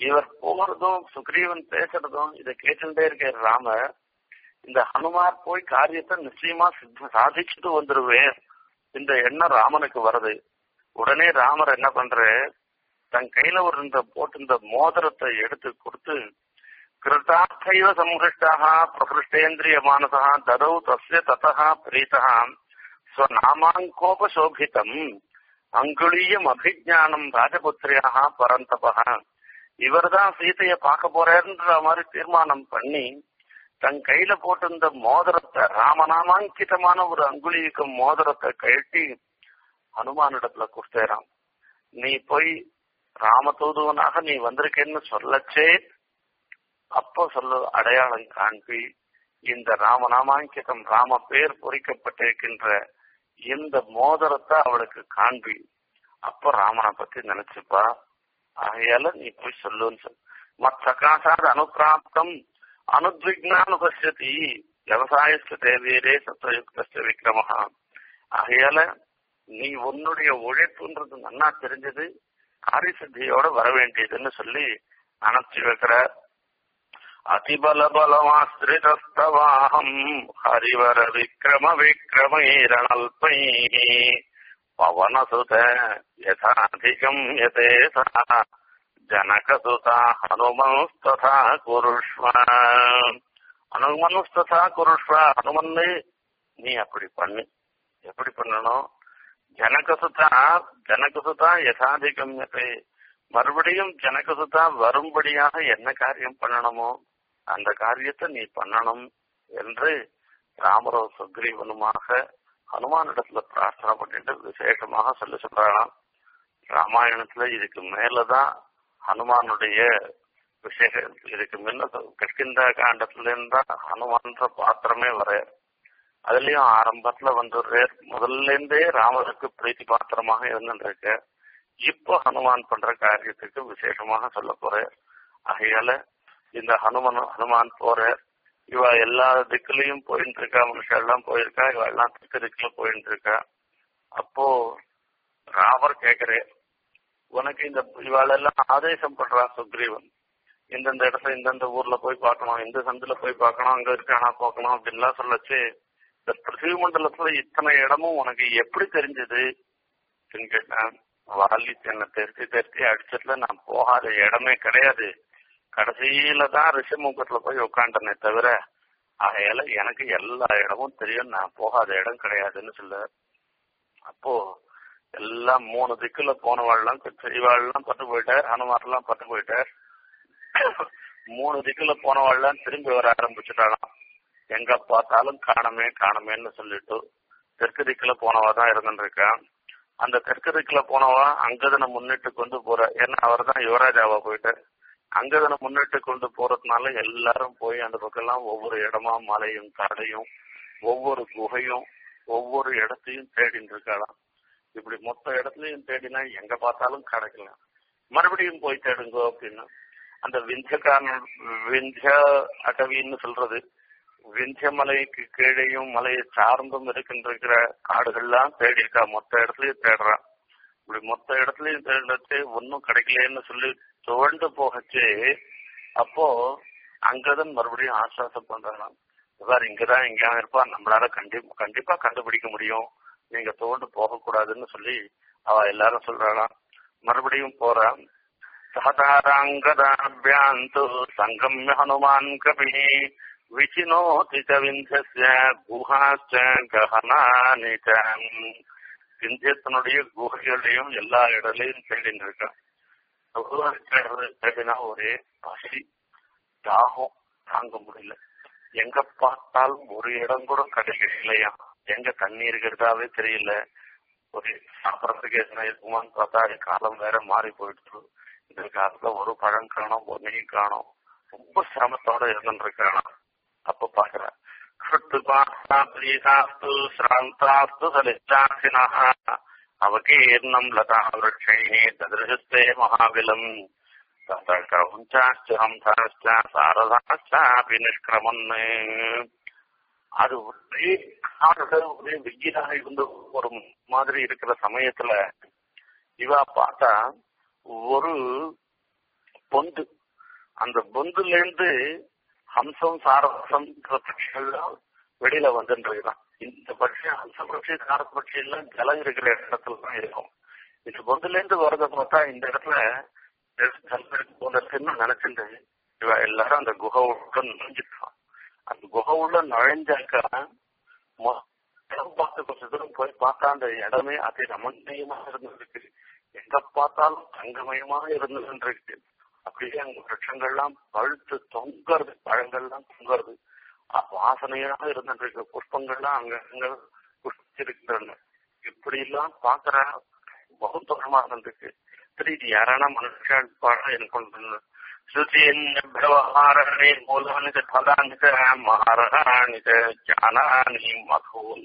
இவர் போறதும் சுக்ரீவன் பேசுறதும் இதை கேட்டுட்டே இருக்க ராமர் இந்த ஹனுமார் போய் காரியத்தை நிச்சயமா சித்த சாதிச்சுட்டு வந்துருவேன் இந்த எண்ணம் ராமனுக்கு வருது உடனே ராமர் என்ன பண்ற தன் கையில ஒரு இந்த போட்டு இந்த மோதிரத்தை எடுத்து கொடுத்து கிருதார்த்தைவ சம்ஹிருஷ்டாக பிரகிருஷ்டேந்திரிய மானசா ததௌ தஸ்ய ததா பிரீதா ஸ்வநாமாங்கோபசோபிதம் அங்குளியம் அபிஜானம் ராஜபுத்திரியாக பரந்தபா இவர்தான் சீதைய பார்க்க போறேன்ற மாதிரி தீர்மானம் பண்ணி தன் கையில போட்டிருந்த மோதிரத்தை ராமநாமாங்கிதமான ஒரு அங்குலிக்கும் மோதிரத்தை கழட்டி ஹனுமானிடத்துல கொடுத்தேராம் நீ போய் ராமதூதுவனாக நீ வந்திருக்கேன்னு சொல்லச்சே அப்போ சொல்லு அடையாளம் காண்பி இந்த ராமநாமாங்கிதம் ராம பேர் பொறிக்கப்பட்டிருக்கின்ற இந்த மோதிரத்தை அவளுக்கு காண்பி அப்ப ராமனை பத்தி நினைச்சுப்பா ஆகையால நீ போய் சொல்லுன்னு சொல் மத்சகாசாத் அனுப்பிராப்தம் அனுத்விக்னானுபஷ்யதி விவசாயஸ்து தேவியரே சத்வயுக்த விக்ரமஹா ஆகையால நீ உன்னுடைய உழைப்புன்றது நன்னா தெரிஞ்சது காரியசித்தியோட வர வேண்டியதுன்னு சொல்லி அனுப்பிச்சு வைக்கிற அதிபல பலமாஸ்திரிதஸ்தவாஹம் ஹரிவர விக்ரம விக்ரமைரணல்பை பவனசுத யதாதிகம் யதே சா ஜனகசுதா ஹனுமனுஸ்ததா குருஷ்வ ஹனுமனுஸ்ததா குருஷ்வ ஹனுமன்னு நீ அப்படி பண்ணு எப்படி பண்ணணும் ஜனகசுதா ஜனகசுதா யதாதிகம் யதே மறுபடியும் ஜனகசுதா வரும்படியாக என்ன காரியம் பண்ணணுமோ அந்த காரியத்தை நீ பண்ணணும் என்று ராமரோ சுக்ரீவனுமாக ஹனுமானிடத்துல பிரார்த்தனை பண்ணிட்டு விசேஷமாக சொல்ல சொல்றாராம் ராமாயணத்துல இதுக்கு மேலதான் ஹனுமானுடைய விசேஷ இதுக்கு முன்ன கிருஷ்கிந்தா காண்டத்துல இருந்தா ஹனுமான்ற பாத்திரமே வர அதுலயும் ஆரம்பத்துல வந்துடுறார் முதல்ல இருந்தே ராமருக்கு பிரீத்தி பாத்திரமாக இருந்துருக்கு இப்போ ஹனுமான் பண்ற காரியத்துக்கு விசேஷமாக சொல்ல போறார் ஆகையால இந்த ஹனுமன் ஹனுமான் போற இவ எல்லா திக்குலயும் போயிட்டு இருக்கா மனுஷன் எல்லாம் போயிருக்கா இவ எல்லாம் திக்கு திக்குல போயிட்டு இருக்கா அப்போ ராமர் கேக்குறே உனக்கு இந்த இவாளெல்லாம் ஆதேசம் பண்றான் சுக்ரீவன் இந்தந்த இடத்துல இந்தந்த ஊர்ல போய் பார்க்கணும் இந்த சந்தில போய் பார்க்கணும் அங்க இருக்கானா பார்க்கணும் அப்படின்லாம் சொல்லச்சு இந்த பிருத்திவி மண்டலத்துல இத்தனை இடமும் உனக்கு எப்படி தெரிஞ்சது அப்படின்னு கேட்டேன் வாலி என்னை தெரிச்சு தெரிச்சு அடிச்சதுல நான் போகாத இடமே கிடையாது கடைசியில தான் ரிஷிமுகத்துல போய் உட்காண்டனே தவிர ஆகையால எனக்கு எல்லா இடமும் தெரியும் நான் போகாத இடம் கிடையாதுன்னு சொல்ல அப்போ எல்லாம் மூணு திக்குல போனவாள்லாம் இவாள்லாம் பட்டு போயிட்டார் ஹனுமார்லாம் பட்டு போயிட்டார் மூணு திக்குல போனவாள்லாம் திரும்பி வர ஆரம்பிச்சுட்டாலாம் எங்க பார்த்தாலும் காணமே காணமேன்னு சொல்லிட்டு தெற்கு திக்குல போனவா தான் இருந்துருக்கான் அந்த தெற்கு திக்குல போனவா அங்கதனை முன்னிட்டு கொண்டு போற ஏன்னா அவர் தான் யுவராஜாவா போயிட்டு அங்கதனை முன்னிட்டு கொண்டு போறதுனால எல்லாரும் போய் அந்த பக்கம்லாம் ஒவ்வொரு இடமா மலையும் கடையும் ஒவ்வொரு குகையும் ஒவ்வொரு இடத்தையும் தேடிட்டு இருக்கலாம் இப்படி மொத்த இடத்துலயும் தேடினா எங்க பார்த்தாலும் கிடைக்கலாம் மறுபடியும் போய் தேடுங்கோ அப்படின்னு அந்த விந்தியக்கான விந்திய அடவின்னு சொல்றது விந்திய மலைக்கு கீழேயும் மலையை சார்ந்தும் இருக்கின்ற காடுகள்லாம் தேடி இருக்கா மொத்த இடத்துலயும் தேடுறான் இப்படி மொத்த இடத்துலயும் தேடிச்சு ஒன்னும் கிடைக்கலன்னு சொல்லி துவண்டு போகச்சு அப்போ அங்கதான் மறுபடியும் ஆசுவாசம் பண்றான் சார் இங்கதான் எங்கேயா இருப்பா நம்மளால கண்டிப்பா கண்டிப்பா கண்டுபிடிக்க முடியும் நீங்க துவண்டு போக கூடாதுன்னு சொல்லி அவ எல்லாரும் சொல்றாளாம் மறுபடியும் போறான் சகதாராங்கதாபியாந்து சங்கம்ய ஹனுமான் கபி விசினோதி ச விந்தியஸ்ய குஹாச்ச கஹனானி ச விந்தியத்தினுடைய குகைகளையும் எல்லா இடலையும் தேடின்னு இருக்கான் தேடினா ஒரே பசி தாகம் தாங்க முடியல எங்க பார்த்தாலும் ஒரு இடம் கூட கிடைக்கலையா எங்க தண்ணி இருக்கிறதாவே தெரியல ஒரு சாப்பிடறதுக்கு என்ன இருக்குமான்னு பார்த்தா அது காலம் வேற மாறி போயிடுச்சு இந்த காலத்துல ஒரு பழம் காணும் ஒன்னையும் காணும் ரொம்ப சிரமத்தோட இருந்துருக்கானா அப்ப பாக்குற கிருத்துபாஸ்து சிராந்தாஸ்து சலிச்சாசினா அவகீர்ணம் லதா விரட்சைः ததிருஷஸ்தே மகாபிலம் தத்த கவுஞ்சாச்ச ஹம்சாச்ச சாரதாச்சாபி நிஷ்கிரமன் அது ஒரே காடுகள் ஒரே வெயிலாக இருந்து ஒரு மாதிரி இருக்கிற சமயத்துல இவா பார்த்தா ஒரு பொந்து அந்த பொந்துல இருந்து ஹம்சம் சாரசம் பட்சிகள்லாம் வெளியில வந்துன்றதுதான் இந்த பட்சி ஹம்ச பட்சி சார பட்சி எல்லாம் ஜலம் இருக்கிற இடத்துல தான் இருக்கும் இந்த பொந்துல இருந்து வரத பார்த்தா இந்த இடத்துல போனதுன்னு நினைச்சிட்டு இவ எல்லாரும் அந்த குகை உள்ள நுழைஞ்சிருக்கான் அந்த குகை உள்ள நுழைஞ்சாக்கா இடம் பார்த்து கொஞ்ச தூரம் போய் பார்த்தா அந்த இடமே அதி ரமணீயமா இருந்திருக்கு எங்க பார்த்தாலும் தங்கமயமா இருந்துருக்கு அப்படியே அங்க விரட்சங்கள்லாம் பழுத்து தொங்குறது பழங்கள்லாம் தொங்குறது வாசனையாக இருந்துருக்கு புஷ்பங்கள்லாம் அங்க அங்க புஷ்பிச்சிருக்கின்றன இப்படி எல்லாம் பாக்குற பகுத்தோரமா இருந்திருக்கு சரி இது யாரான மனுஷன் பாட எனக்கு శుచీన్యవ్యవహారాణి మూలాని చ ఫలాని చ మహారహాణి చ జ్ఞానాని మధూన్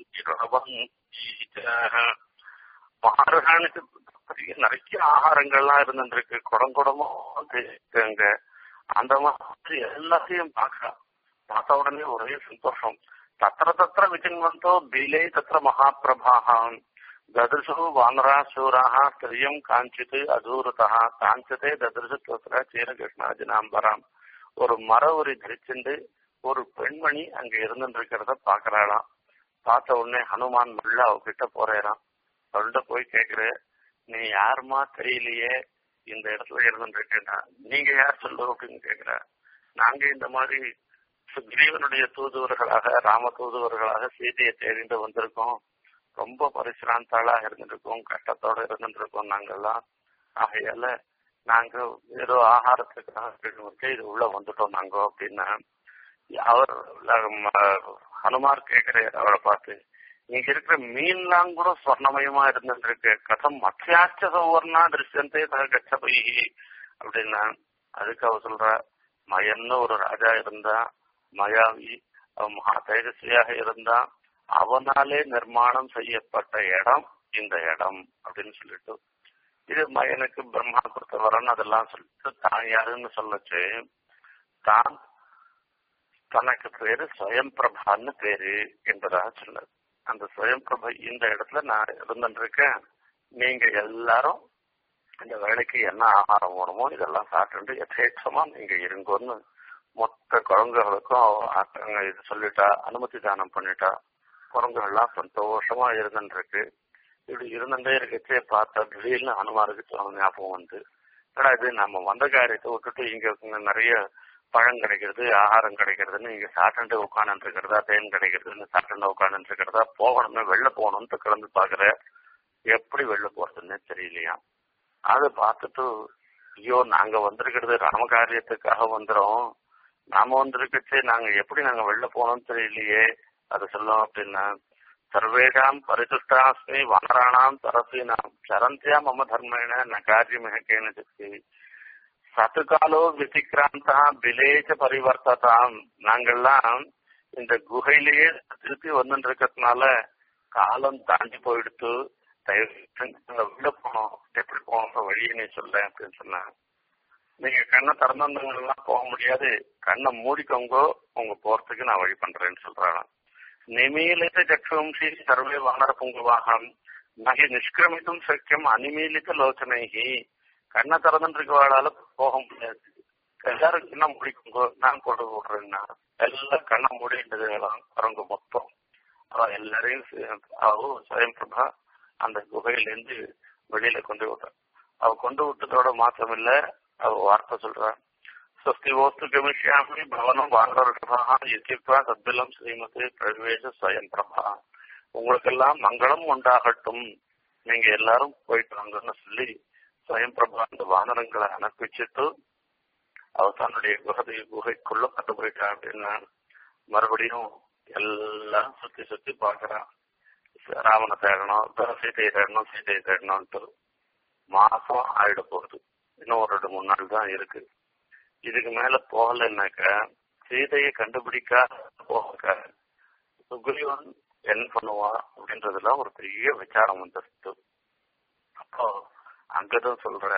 மகாரகாணி நிறைய ஆகாரங்கள்லாம் இருந்துருக்கு குடம் குடமா அங்க அந்த மாதிரி எல்லாத்தையும் பார்க்கறா பார்த்த உடனே ஒரே சந்தோஷம் தத்திர தத்திர விசின்வந்தோ பீலே தத்திர மகாபிரபாகம் ததிருஷு வானரா சூராக ஸ்திரியம் காஞ்சித்து அதூரதா காஞ்சதே ததிருஷு தோத்திர சீரகிருஷ்ணாஜினாம்பராம் ஒரு மர உரி தரிச்சுண்டு ஒரு பெண்மணி அங்க இருந்துருக்கிறத பாக்குறாளாம் பார்த்த உடனே ஹனுமான் மெல்ல அவகிட்ட போறேறான் அவள்கிட்ட போய் கேக்குற நீ யாருமா தெரியலையே இந்த இடத்துல இருந்துருக்கேன்னா நீங்க யார் சொல்லு அப்படின்னு கேக்குற நாங்க இந்த மாதிரி சுக்ரீவனுடைய தூதுவர்களாக ராம தூதுவர்களாக சீதையை தேடிட்டு வந்திருக்கோம் ரொம்ப பரிசிராந்தாளாக இருந்துருக்கோம் கஷ்டத்தோட இருந்துருக்கோம் நாங்கெல்லாம் ஆகையால நாங்க ஏதோ ஆகாரத்துக்காக இது உள்ள வந்துட்டோம் நாங்க அப்படின்னா அவர் ஹனுமார் கேட்கிறார் அவரை பார்த்து இங்க இருக்கிற மீன்லாம் கூட ஸ்வர்ணமயமா இருந்துருக்கு கதம் மத்தியாச்ச சௌவர்ணா திருஷ்யந்தே சக கச்சபை அப்படின்னா அதுக்கு அவர் சொல்ற மயன்னு ஒரு ராஜா இருந்தா மயாவி அவன் மகா தேஜஸ்வியாக இருந்தா அவனாலே நிர்மாணம் செய்யப்பட்ட இடம் இந்த இடம் அப்படின்னு சொல்லிட்டு இது மயனுக்கு பிரம்மா கொடுத்த வரன் அதெல்லாம் சொல்லிட்டு தான் யாருன்னு சொல்லச்சு தான் தனக்கு பேரு ஸ்வயம் பிரபான்னு பேரு என்பதாக சொன்னது அந்த ஸ்வயம் பிரபா இந்த இடத்துல நான் இருந்துருக்கேன் நீங்க எல்லாரும் இந்த வேலைக்கு என்ன ஆகாரம் வேணுமோ இதெல்லாம் சாப்பிட்டு யதேட்சமா நீங்க இருங்கோன்னு மொத்த குழந்தைகளுக்கும் இது சொல்லிட்டா அனுமதி தானம் பண்ணிட்டா குரங்குகள்லாம் சந்தோஷமா இருந்துருக்கு இப்படி இருந்துட்டே இருக்கச்சே பார்த்தா திடீர்னு அனுமாருக்கு ஞாபகம் வந்து ஏன்னா இது நம்ம வந்த காரியத்தை விட்டுட்டு இங்க நிறைய பழம் கிடைக்கிறது ஆகாரம் கிடைக்கிறதுன்னு இங்க சாப்பிட்டு உட்காந்து இருக்கிறதா தேன் கிடைக்கிறதுன்னு சாப்பிட்டு உட்காந்து இருக்கிறதா போகணும்னு வெளில போகணும்னு கிளம்பி பாக்குற எப்படி வெளில போறதுன்னு தெரியலையா அதை பார்த்துட்டு ஐயோ நாங்க வந்திருக்கிறது ராம காரியத்துக்காக வந்துடும் நாம வந்திருக்கச்சே நாங்க எப்படி நாங்க வெளில போனோம்னு தெரியலையே அது சொல்லும் அப்படின்னா சர்வேஷாம் பரிசுஷ்டாஸ்மி வானராணாம் சரசீனாம் சரந்தியா மம தர்மேன ந காரியமிக கேனச்சித்தி சத்துகாலோ விசிக்ராந்தா விலேஜ பரிவர்த்ததாம் நாங்கெல்லாம் இந்த குகையிலேயே திருப்பி வந்துட்டு இருக்கிறதுனால காலம் தாண்டி போயிடுத்து உள்ள போனோம் எப்படி போனோம் வழியை நீ சொல்ல அப்படின்னு சொன்னேன் நீங்க கண்ணை திறந்தவங்கெல்லாம் போக முடியாது கண்ணை மூடிக்கோங்க உங்க போறதுக்கு நான் வழி பண்றேன்னு சொல்றாங்க நிமீலித சக்ஷும்சி சர்வே வானர புங்குவாகம் நகை நிஷ்கிரமித்தும் சக்கியம் அனிமீலித லோச்சனைகி கண்ணை திறந்துட்டு இருக்கவாளால போக முடியாது எல்லாரும் கண்ணை முடிக்குங்க நான் கொண்டு விடுறேன்னா எல்லாம் கண்ணை மூடிட்டது குரங்கு மொத்தம் அவ எல்லாரையும் அவ ஸ்வயம் பிரபா அந்த குகையிலேருந்து வெளியில கொண்டு விட்டான் அவ கொண்டு விட்டதோட மாத்திரம் இல்ல அவ வார்த்தை சொல்றா ஸ்வஸ்தி ஓஸ்து கமிஷ்யாமி பவனம் வாங்கரா யுத்திப்பா சத்பிலம் ஸ்ரீமதி பிரவேச ஸ்வயம் பிரபா உங்களுக்கெல்லாம் மங்களம் உண்டாகட்டும் நீங்க எல்லாரும் போயிட்டு வாங்கன்னு சொல்லி ஸ்வயம் பிரபா அந்த வானரங்களை அனுப்பிச்சுட்டு அவ தன்னுடைய குகதை குகைக்குள்ள கட்டு போயிட்டா அப்படின்னா மறுபடியும் எல்லாம் சுத்தி சுத்தி பாக்குறான் ராவண தேடணும் சீதையை தேடணும் சீதையை தேடணும்ட்டு மாசம் ஆயிட போகுது இன்னும் ஒரு ரெண்டு மூணு நாள் தான் இருக்கு இதுக்கு மேல போகலன்னாக்க சீதையை கண்டுபிடிக்கா போக சுக்ரீவன் என்ன பண்ணுவான் அப்படின்றதுல ஒரு பெரிய விசாரம் வந்துருச்சு அப்போ அங்கதான் சொல்ற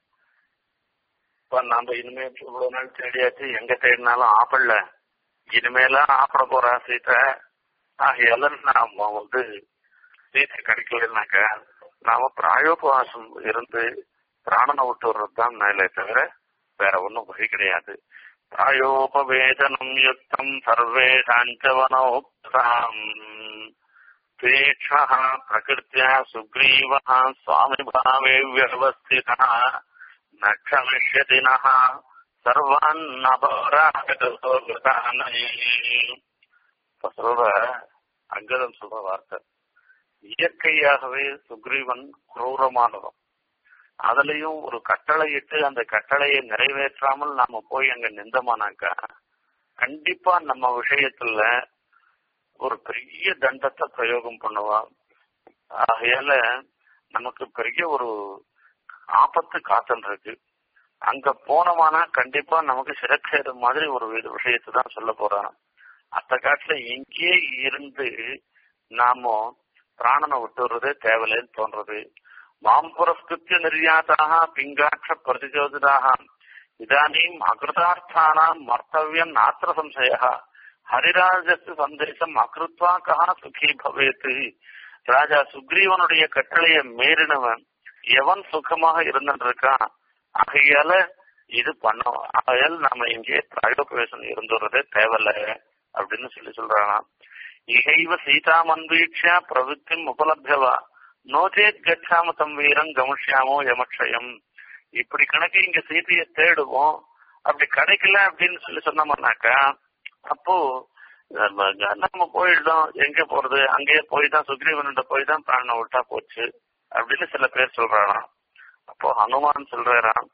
இப்ப நாம இனிமே இவ்வளவு நாள் தேடியாச்சு எங்க தேடினாலும் ஆப்படல இனிமேலாம் ஆப்பட போறா சீத்தை ஆகையால நாம வந்து சீத்தை கிடைக்கலனாக்க நாம பிராயோபவாசம் இருந்து பிராணனை விட்டு வர்றது தான் மேலே தவிர வேற ஒன்றும் வழி கிடையாது பிராயோபவேதனம் யுக்தம் சர்வேஷாஞ்சவனோக்தாம் தீக்ஷ்ணः प्रकृत्या सुग्रीवः स्वामिभावे व्यवस्थितः न क्षमिष्यति नः சர்வான்னபராகதானே இப்ப சொல்ற அங்கதம் சொல்ற வார்த்தை இயற்கையாகவே சுக்ரீவன் குரூரமானவன் அதுலயும் ஒரு கட்டளை இட்டு அந்த கட்டளையை நிறைவேற்றாமல் நாம போய் அங்க நிந்தமானாக்கா கண்டிப்பா நம்ம விஷயத்துல ஒரு பெரிய தண்டத்தை பிரயோகம் பண்ணுவான் ஆகையால நமக்கு பெரிய ஒரு ஆபத்து காத்தல் இருக்கு அங்க போனோமானா கண்டிப்பா நமக்கு சிறக்கேறு மாதிரி ஒரு விஷயத்தை தான் சொல்ல போறான் அந்த காட்டுல இங்கேயே இருந்து நாம பிராணனை விட்டுறதே தேவையில்லைன்னு தோன்றது மாம் புரஸ்கிருத்திய நிர்யாதாக பிங்காட்ச பிரதிஜோதிதாக இதானீம் அகிருதார்த்தானாம் மர்த்தவியம் நாத்திர சம்சய ஹரிராஜஸ்து சந்தேசம் அகிருத்வா கஹா சுகி பவேத் ராஜா சுக்ரீவனுடைய கட்டளையை மீறினவன் எவன் சுகமாக இருந்துருக்கான் ஆகையால இது பண்ணோம் ஆகையால் நாம இங்கே பிராயோபவேசம் இருந்துறதே தேவையில்ல அப்படின்னு சொல்லி சொல்றானா இகைவ சீதாமன்வீட்சா பிரவృத்திம் உபலப்யவா நோச்சேத் கச்சாம தம் வீரம் கமுஷ்யாமோ யமக்ஷயம் இப்படி கணக்கு இங்க சீதையை தேடுவோம் அப்படி கிடைக்கல அப்படின்னு சொல்லி சொன்னோம்னாக்கா அப்போ நம்ம போயிடுதோம் எங்க போறது அங்கேயே போய் தான் சுக்ரீவன்கிட்ட போய் தான் பிராணம் விட்டா போச்சு அப்படின்னு சில பேர் சொல்றாராம் அப்போ ஹனுமான் சொல்றாராம்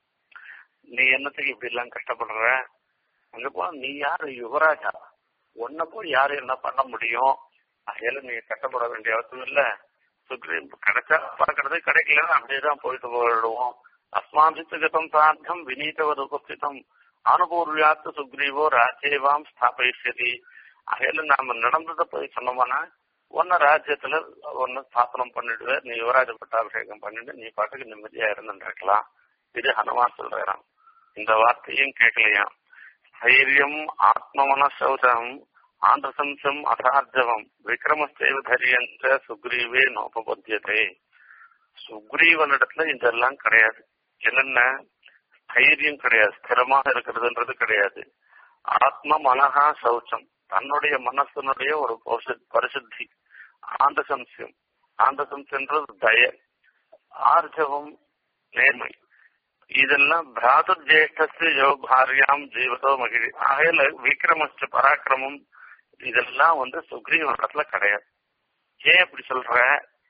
நீ என்னத்துக்கு இப்படி எல்லாம் கஷ்டப்படுற அங்க போ நீ யாரு யுவராஜா உன்ன போய் யாரு என்ன பண்ண முடியும் அதில நீ கஷ்டப்பட வேண்டிய அவசியம் இல்ல சுக்ரீவ் கிடைச்சா பார்க்கறது கிடைக்கல அப்படியேதான் போயிட்டு போயிடுவோம் அஸ்மாபித்து கதம் சார்த்தம் வினீதவது உபஸ்திதம் அனுபூர்வியாத்து சுக்ரீவோ ராஜ்யவாம் ஸ்தாபயிஷ்யதி அகையில நாம நடந்ததை போய் சொன்னோம்னா உன்ன ராஜ்யத்துல ஒன்னு ஸ்தாபனம் பண்ணிடுவேன் நீ யுவராஜ பட்டாபிஷேகம் பண்ணிட்டு நீ பாட்டுக்கு நிம்மதியா இருந்துருக்கலாம் இது ஹனுமான் சொல்றாராம் இந்த வார்த்தையும் கேட்கலையாம் தைரியம் ஆத்மமன சௌதம் ஆந்திரசம்சம் அசார்ஜவம் விக்ரமஸ்தேவ தரியந்த சுக்ரீவே நோபபத்தியதே சுக்ரீவனிடத்துல இதெல்லாம் கிடையாது என்னென்ன தைரியம் கிடையாது ஸ்திரமாக இருக்கிறதுன்றது கிடையாது ஆத்ம மனஹா சௌச்சம் தன்னுடைய மனசனுடைய ஒரு பரிசுத்தி ஆந்த சம்சயம் ஆந்த சம்சம்ன்றது தய ஆர்ஜவம் நேர்மை இதெல்லாம் பிராது ஜேஷ்டஸ்து யோ பாரியாம் ஜீவதோ மகிழி ஆகையில விக்ரமஸ்ட பராக்கிரமம் இதெல்லாம் வந்து சுக்ரீவனத்துல கிடையாது ஏன் இப்படி சொல்ற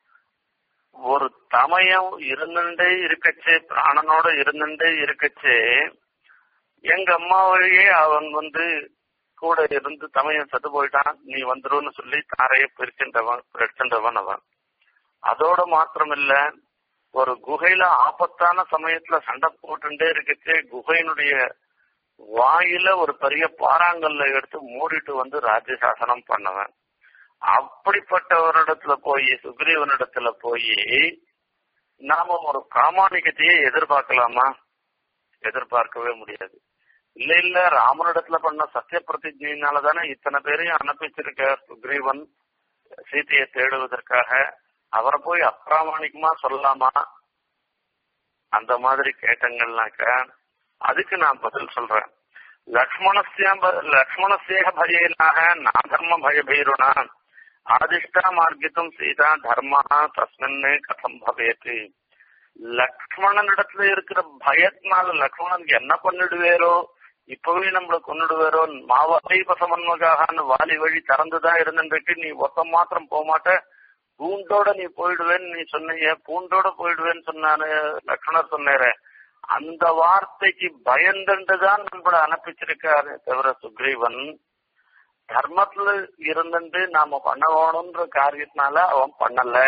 ஒரு தமயம் இருந்துட்டே இருக்கச்சே பிராணனோட இருந்துட்டே இருக்கச்சே எங்க அம்மா வழியே அவன் வந்து கூட இருந்து தமையன் செத்து போயிட்டான் நீ வந்துருன்னு சொல்லி தாரைய பிரிச்சுட்டவன் பிரிச்சுட்டவன் அவன் அதோட மாத்திரம் இல்ல ஒரு குகையில ஆபத்தான சமயத்துல சண்டை போட்டுட்டே இருக்கச்சே குகையினுடைய வாயில ஒரு பெரிய பாறாங்கல்ல எடுத்து மூடிட்டு வந்து ராஜ்ய சாசனம் பண்ணவன் அப்படிப்பட்டவரிடத்துல போய் சுக்ரீவனிடத்துல போய் நாம ஒரு காமானிகத்தையே எதிர்பார்க்கலாமா எதிர்பார்க்கவே முடியாது இல்ல இல்ல ராமனிடத்துல பண்ண சத்திய பிரதிஜையினால தானே இத்தனை பேரையும் அனுப்பிச்சிருக்க சுக்ரீவன் சீதையை தேடுவதற்காக அவரை போய் அப்பிராமணிகமா சொல்லலாமா அந்த மாதிரி கேட்டங்கள்னாக்க அதுக்கு நான் பதில் சொல்றேன் லக்ஷ்மணஸ்ய லக்ஷ்மணஸ்ய பயேனாக நாதர்ம பயபீருணா ஆதிஷ்டா மார்க்கித்தும் சீதா தர்மா தஸ்மின்னே கதம் பவேத்து லக்ஷ்மணனிடத்துல இருக்கிற பயத்தினால லக்ஷ்மணனுக்கு என்ன பண்ணிடுவேரோ இப்பவே நம்மள கொண்டுடுவாரோ மாவாரி பசமன்மகான்னு வாலி வழி திறந்துதான் இருந்துட்டு நீ ஒத்தம் மாத்திரம் போக மாட்ட பூண்டோட நீ போயிடுவேன்னு நீ சொன்னீங்க பூண்டோட போயிடுவேன்னு சொன்னானு லக்ஷ்மணர் சொன்னாரு அந்த வார்த்தைக்கு பயந்துதான் நம்மள அனுப்பிச்சிருக்காரு தவிர சுக்ரீவன் தர்மத்துல இருந்துட்டு நாம பண்ண வேணும்ன்ற காரியத்தினால அவன் பண்ணல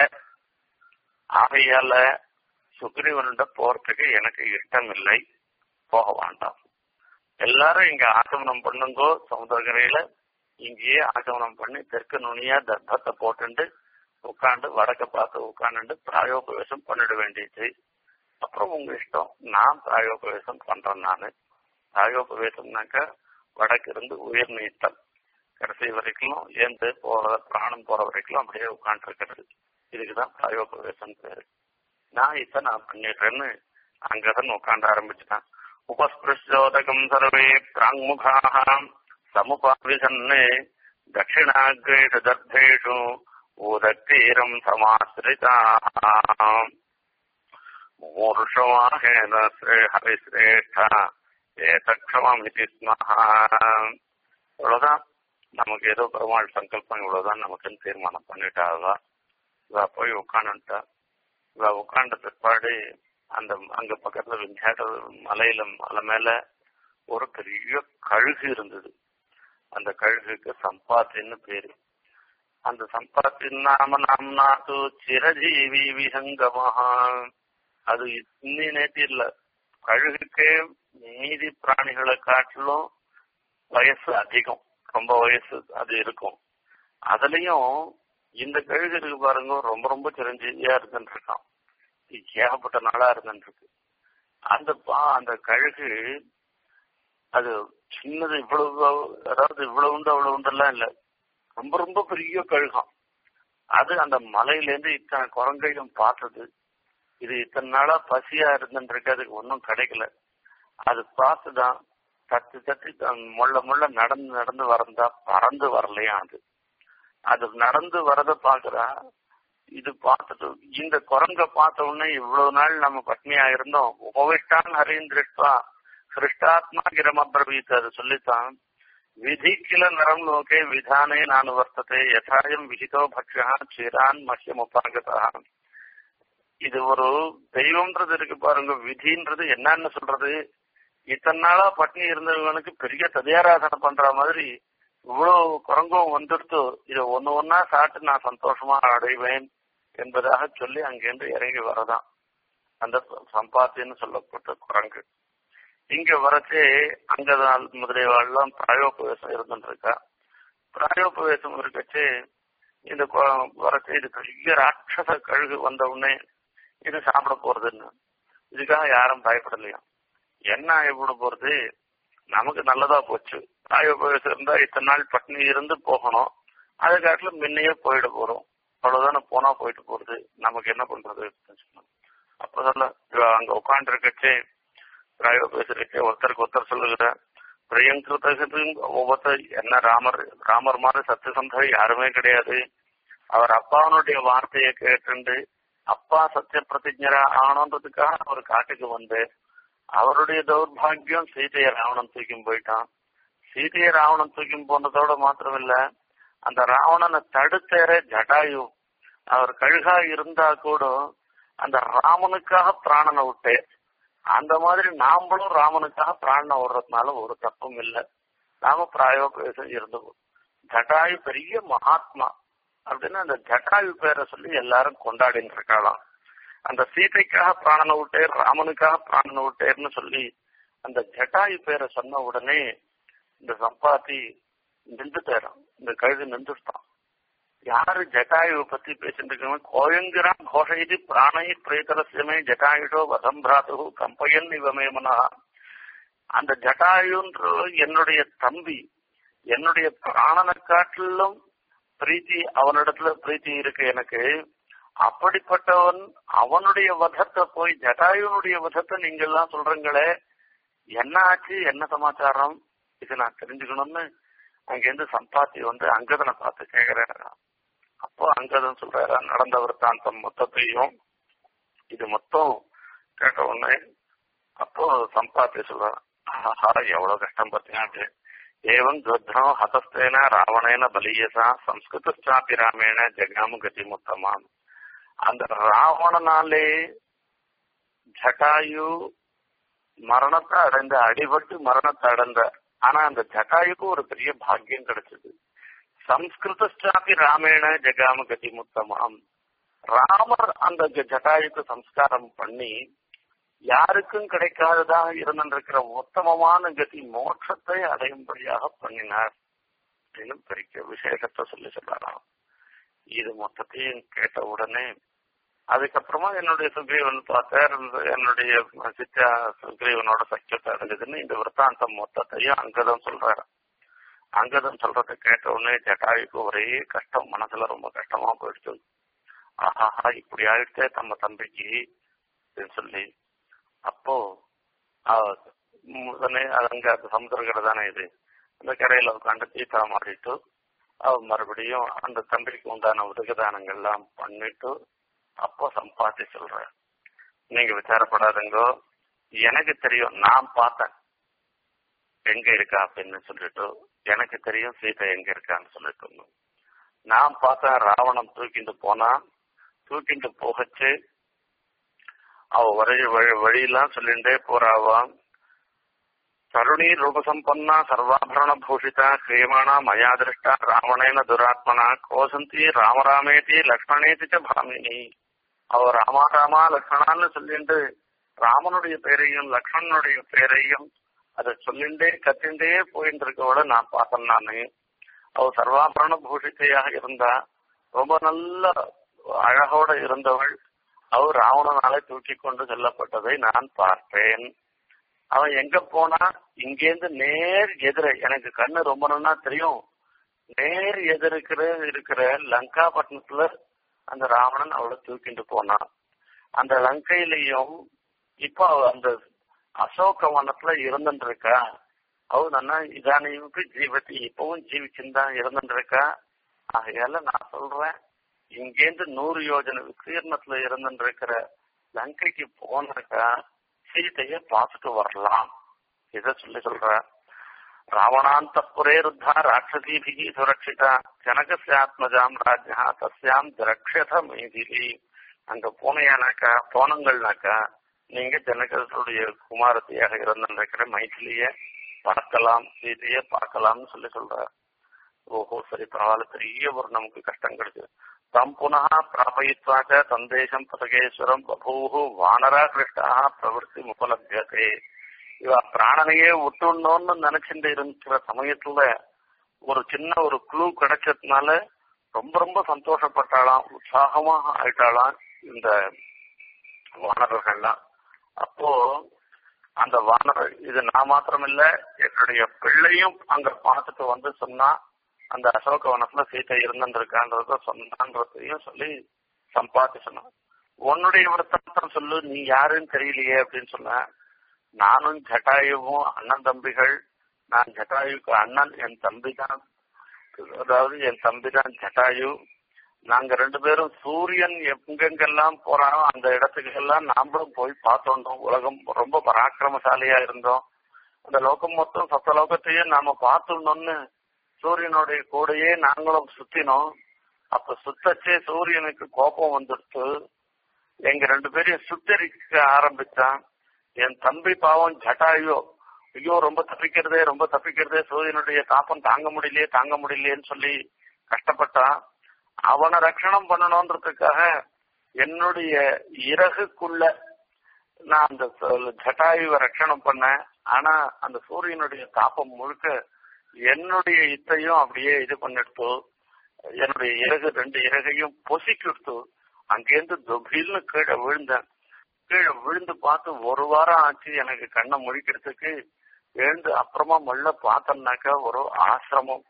ஆகையால சுக்ரீவன்கிட்ட போறதுக்கு எனக்கு இஷ்டம் இல்லை போக வேண்டாம் எல்லாரும் இங்க ஆகமனம் பண்ணுங்கோ சமுதிரக்கரையில இங்கேயே ஆகமனம் பண்ணி தெற்கு நுனியா தர்ப்பத்தை போட்டுண்டு உட்காந்து வடக்க பார்த்து உட்காந்துட்டு பிராயோபவேசம் பண்ணிட வேண்டியது அப்புறம் உங்க இஷ்டம் நான் பிராயோபவேசம் பண்றேன் நானு பிராயோபவேசம்னாக்க வடக்கு இருந்து உயிர் நீத்தல் கடைசி வரைக்கும் ஏந்து போற பிராணம் போற வரைக்கும் அப்படியே உட்காந்து இருக்கிறது இதுக்குதான் பிராயோபவேசம் பேரு நான் இப்ப நான் பண்ணிடுறேன்னு அங்கதான் உட்காந்து ஆரம்பிச்சுட்டான் उपस्पृश्योदकम् सर्वे प्राङ्मुखाः समुपाविशन्ने दक्षिणाग्रेषु दर्भेषु ऊदक्तीरम् समाश्रिताः मूर्षवाहेन श्रे हरिश्रेष्ठ ஏதக்ஷமமிதி ஸ்மஹா இவ்வளவுதான் நமக்கு ஏதோ பெருமாள் சங்கல்பம் இவ்வளவுதான் நமக்குன்னு தீர்மானம் பண்ணிட்டாவா இவ போய் உட்காந்துட்டா இவ உட்காண்ட பிற்பாடு அந்த அங்க பக்கத்துல விஞ்ஞான மலையில மலை மேல ஒரு பெரிய கழுகு இருந்தது அந்த கழுகுக்கு சம்பாத்தின்னு பேரு அந்த சம்பாத்தின் நாம நாம்னாத்து சிரஜீவி விஹங்கமஹா அது இன்னி நேற்று இல்ல கழுகுக்கே மீதி பிராணிகளை காட்டிலும் வயசு அதிகம் ரொம்ப வயசு அது இருக்கும் அதுலயும் இந்த கழுகு இருக்கு பாருங்க ரொம்ப ரொம்ப சிரஞ்சீவியா இருந்துட்டு இருக்கான் ஏகப்பட்ட நாளா இருந்துட்டு இருக்கு அந்த பா அந்த கழுகு அது சின்னது இவ்வளவு அதாவது இவ்வளவு உண்டு அவ்வளவு உண்டெல்லாம் இல்ல ரொம்ப ரொம்ப பெரிய கழுகம் அது அந்த மலையில இருந்து இத்தனை குரங்கையும் பார்த்தது இது இத்தனை நாளா பசியா இருந்துருக்கு அதுக்கு ஒன்றும் கிடைக்கல அது பார்த்துதான் தத்து தத்தி முள்ள முள்ள நடந்து நடந்து வரந்தா பறந்து வரலையா அது அது நடந்து வரத பாக்குறா இது பார்த்துட்டு இந்த குரங்க பார்த்த உடனே இவ்வளவு நாள் நம்ம பட்னியா இருந்தோம் உபவிஷ்டான் ஹரீந்திருஷ்டா சிருஷ்டாத்மா கிரமபிரவீத் அது சொல்லித்தான் விதி கில நரம் லோகே விதானே நான் வர்த்ததே யதாயம் விஹிதோ பக்ஷா சீரான் மஹ்யம் உபாகதா இது ஒரு தெய்வம்ன்றது இருக்கு பாருங்க விதின்றது என்னன்னு சொல்றது இத்தனை நாளா பட்னி இருந்தவங்களுக்கு பெரிய ததியாராதனை பண்ற மாதிரி இவ்வளவு குரங்கும் வந்துடுத்து இதை ஒண்ணு ஒன்னா சாப்பிட்டு நான் சந்தோஷமா அடைவேன் என்பதாக சொல்லி அங்கிருந்து இறங்கி வரதான் அந்த சம்பாத்தின்னு சொல்லப்பட்ட குரங்கு இங்க வரச்சே அங்கதான் முதலியவாள்லாம் பிராயோபவேசம் இருந்துருக்கா பிராயோபவேசம் இருக்கச்சே இந்த வரச்சே இது பெரிய ராட்சச கழுகு வந்த உடனே இது சாப்பிட போறதுன்னு இதுக்காக யாரும் பயப்படலையா என்ன ஆகிவிட போறது நமக்கு நல்லதா போச்சு பிராயோபவேசம் இருந்தா இத்தனை நாள் பட்னி இருந்து போகணும் அது காட்டிலும் முன்னையே போயிட போறோம் அவ்வளவுதானே போனா போயிட்டு போறது நமக்கு என்ன பண்றது அப்ப சொல்ல அங்க உட்காந்து இருக்கச்சே பிராயோபவேசருக்கே ஒருத்தருக்கு ஒருத்தர் சொல்லுகிற பிரியங்கிருத்தகு ஒவ்வொருத்தர் என்ன ராமர் ராமர் மாதிரி சத்தியசந்தர் யாருமே கிடையாது அவர் அப்பாவனுடைய வார்த்தையை கேட்டுண்டு அப்பா சத்திய பிரதிஜரா ஆகணுன்றதுக்காக அவர் காட்டுக்கு வந்து அவருடைய தௌர்பாகியம் சீதையை ராவணன் தூக்கி போயிட்டான் சீதையை ராவணன் தூக்கி போனதோட மாத்திரமில்ல அந்த ராவணனை தடுத்தேற ஜடாயு அவர் கழுகா இருந்தா கூட அந்த ராமனுக்காக பிராணனை விட்டு அந்த மாதிரி நாமளும் ராமனுக்காக பிராணனை விடுறதுனால ஒரு தப்பும் இல்லை நாம பிராயோபேசம் இருந்தோம் ஜட்டாயு பெரிய மகாத்மா அப்படின்னு அந்த ஜட்டாயு பேரை சொல்லி எல்லாரும் கொண்டாடின்னு இருக்கலாம் அந்த சீதைக்காக பிராணனை விட்டேர் ராமனுக்காக பிராணனை விட்டேர்னு சொல்லி அந்த ஜட்டாயு பேரை சொன்ன உடனே இந்த சம்பாத்தி நின்றுட்டாராம் இந்த கழுது நின்றுட்டான் யாரு ஜட்டாயுவை பத்தி பேசிட்டு இருக்காங்க கோயங்கிராம் கோஷைதி பிராணை பிரேதரசியமே ஜட்டாயுடோ வதம் பிராத்து கம்பயன் இவமே மனா அந்த ஜட்டாயுன்ற என்னுடைய தம்பி என்னுடைய பிராணனை காட்டிலும் பிரீத்தி அவனிடத்துல பிரீத்தி இருக்கு எனக்கு அப்படிப்பட்டவன் அவனுடைய வதத்தை போய் ஜட்டாயுனுடைய வதத்தை நீங்க எல்லாம் சொல்றீங்களே என்ன ஆச்சு என்ன சமாச்சாரம் இது நான் தெரிஞ்சுக்கணும்னு அங்கிருந்து சம்பாத்தி வந்து அங்கதனை பார்த்து கேக்குறாரு அப்போ அங்கதன் சொல்றாரு நடந்த விற்த்தாந்தம் மொத்தத்தையும் இது மொத்தம் கேட்ட உடனே அப்போ சம்பாத்தி சொல்றாரு ஆஹா எவ்வளவு கஷ்டம் பார்த்தீங்கன்னா ஏவம் துவத்ரம் ஹதஸ்தேன ராவணேன பலியசா சம்ஸ்கிருதாப்பி ராமேன ஜெகாமு கதி முத்தமாம் அந்த ராவணனாலே ஜட்டாயு மரணத்தை அடைந்த அடிபட்டு மரணத்தை அடைந்த ஆனா அந்த ஜட்டாயுக்கு ஒரு பெரிய பாக்கியம் கிடைச்சது சம்ஸ்கிருதாப்பி ராமேண ஜெகாம கதி முத்தமாம் ராமர் அந்த ஜட்டாயுக்கு சம்ஸ்காரம் பண்ணி யாருக்கும் கிடைக்காததாக இருந்திருக்கிற உத்தமமான கதி மோட்சத்தை அடையும்படியாக பண்ணினார் அப்படின்னு பெரிய விசேஷத்தை சொல்லி சொல்றாராம் இது மொத்தத்தையும் கேட்ட உடனே அதுக்கப்புறமா என்னுடைய சுக்ரீவன் பார்த்தார் என்னுடைய சித்தா சுக்ரீவனோட சக்கியத்தை அடைஞ்சதுன்னு இந்த விற்த்தாந்தம் மொத்தத்தையும் அங்கதான் சொல்றாரு அங்கதான் சொல்றதை கேட்ட உடனே ஜட்டாயுக்கு ஒரே கஷ்டம் மனசுல ரொம்ப கஷ்டமா போயிடுச்சு ஆஹாஹா இப்படி ஆயிடுச்சே தம்ம தம்பிக்கு அப்படின்னு சொல்லி அப்போ உடனே அது அங்க அது சமுத்திரக்கரை தானே இது அந்த கரையில உட்காந்து தீத்தா மாறிட்டு அவ மறுபடியும் அந்த தம்பிக்கு உண்டான உதகதானங்கள்லாம் பண்ணிட்டு அப்போ சம்பாத்தி சொல்ற நீங்க விசாரப்படாதுங்கோ எனக்கு தெரியும் நான் பார்த்தேன் எங்க இருக்கா அப்படின்னு சொல்லிட்டு எனக்கு தெரியும் சீதை எங்க இருக்கான்னு சொல்லிட்டு நான் பார்த்தேன் ராவணன் தூக்கிட்டு போனா தூக்கிட்டு போகச்சு அவ வழி வழி- வழியெல்லாம் சொல்லிண்டே போறாவாம் தருணி ரூபசம்பன்னா சர்வாபரண பூஷிதா கிரியமானா மயா திருஷ்டா ராவணேன துராத்மனா கோசந்தி ராமராமேதி லக்ஷ்மணேதி ச பாமினி அவ ராமா ராமா லக்ஷ்மணான்னு சொல்லிட்டு ராமனுடைய பேரையும் லக்ஷ்மணனுடைய பேரையும் அதை சொல்லிண்டே கத்திண்டே போயிட்டு இருக்கவள நான் பார்த்தேன் நானு அவ சர்வாபரண பூஷித்தையாக இருந்தா ரொம்ப நல்ல அழகோட இருந்தவள் அவ ராவணனாலே தூக்கி கொண்டு செல்லப்பட்டதை நான் பார்த்தேன் அவன் எங்க போனா இங்கேருந்து நேர் எதிர எனக்கு கண்ணு ரொம்ப நல்லா தெரியும் நேர் எதிர்க்கிற இருக்கிற லங்கா பட்டணத்துல அந்த ராவணன் அவளை தூக்கிட்டு போனான் அந்த லங்கையிலையும் இப்போ அவ அந்த அசோக வனத்துல இருந்துட்டு இருக்கா அவ நல்லா இதானியுக்கு ஜீவத்தி இப்பவும் ஜீவிச்சுதான் இருந்துட்டு இருக்கா ஆகையால நான் சொல்றேன் இங்கேருந்து நூறு யோஜனை விஸ்தீர்ணத்துல இருந்துட்டு இருக்கிற லங்கைக்கு போனாக்கா சீதைய பார்த்துட்டு வரலாம் இத சொல்லி சொல்ற ராவணாந்த புரேருத்தா ராட்சசீபிகி சுரட்சிதா ஜனகசியாத்மஜாம் ராஜ்யா தஸ்யாம் திரக்ஷத மேதிலி அங்க போனையானாக்கா போனங்கள்னாக்கா நீங்க ஜனகருடைய குமாரத்தியாக இருந்திருக்கிற மைதிலிய பார்க்கலாம் சீதைய பார்க்கலாம்னு சொல்லி சொல்ற ஓஹோ சரி பரவாயில்ல பெரிய ஒரு நமக்கு கஷ்டம் கிடைச்சு தம் புனः பிராபயித்வாச்ச சந்தேசம் பதகேஸ்வரம் பபூஹு வானரா கிருஷ்டா பிரவருத்தி உபலபியதே இவ பிராணனையே விட்டுணும்னு நினைச்சுட்டு இருக்கிற சமயத்துல ஒரு சின்ன ஒரு குழு கிடைச்சதுனால ரொம்ப ரொம்ப சந்தோஷப்பட்டாளாம் உற்சாகமா ஆயிட்டாளாம் இந்த வானரர்கள்லாம் அப்போ அந்த வானரர் இது நான் மாத்திரம் இல்ல என்னுடைய பிள்ளையும் அங்க பார்த்துட்டு வந்து சொன்னா அந்த அசோக வனத்துல சீதை இருந்திருக்கான்றத சொன்னான்றதையும் சொல்லி சம்பாதி சொன்னான் உன்னுடைய விருத்தாந்தம் சொல்லு நீ யாருன்னு தெரியலையே அப்படின்னு சொன்ன நானும் ஜட்டாயுவும் அண்ணன் தம்பிகள் நான் ஜட்டாயுக்கு அண்ணன் என் தம்பி தான் அதாவது என் தம்பி தான் ஜட்டாயு நாங்க ரெண்டு பேரும் சூரியன் எங்கெங்கெல்லாம் போறானோ அந்த இடத்துக்கு எல்லாம் நாமளும் போய் பார்த்தோம் உலகம் ரொம்ப பராக்கிரமசாலியா இருந்தோம் அந்த லோகம் மொத்தம் சத்த லோகத்தையும் நாம பார்த்தோம்னு சூரியனுடைய கூடையே நாங்களும் சுத்தினோம் அப்ப சுத்தச்சே சூரியனுக்கு கோபம் வந்துடுத்து எங்க ரெண்டு பேரையும் சுத்தரிக்க ஆரம்பிச்சான் என் தம்பி பாவம் ஜட்டாயோ ஐயோ ரொம்ப தப்பிக்கிறதே ரொம்ப தப்பிக்கிறதே சூரியனுடைய தாப்பம் தாங்க முடியலையே தாங்க முடியலையேன்னு சொல்லி கஷ்டப்பட்டான் அவனை ரட்சணம் பண்ணணும்ன்றதுக்காக என்னுடைய இறகுக்குள்ள நான் அந்த ஜட்டாயுவை ரட்சணம் பண்ணேன் ஆனா அந்த சூரியனுடைய தாப்பம் முழுக்க என்னுடைய இத்தையும் அப்படியே இது பண்ணிடுத்து என்னுடைய இறகு ரெண்டு இறகையும் பொசிக்கிடுத்து அங்கேருந்து தொபில்னு கீழே விழுந்தேன் கீழே விழுந்து பார்த்து ஒரு வாரம் ஆச்சு எனக்கு கண்ணை முழிக்கிறதுக்கு எழுந்து அப்புறமா மல்ல பார்த்தோம்னாக்கா ஒரு ஆசிரமம்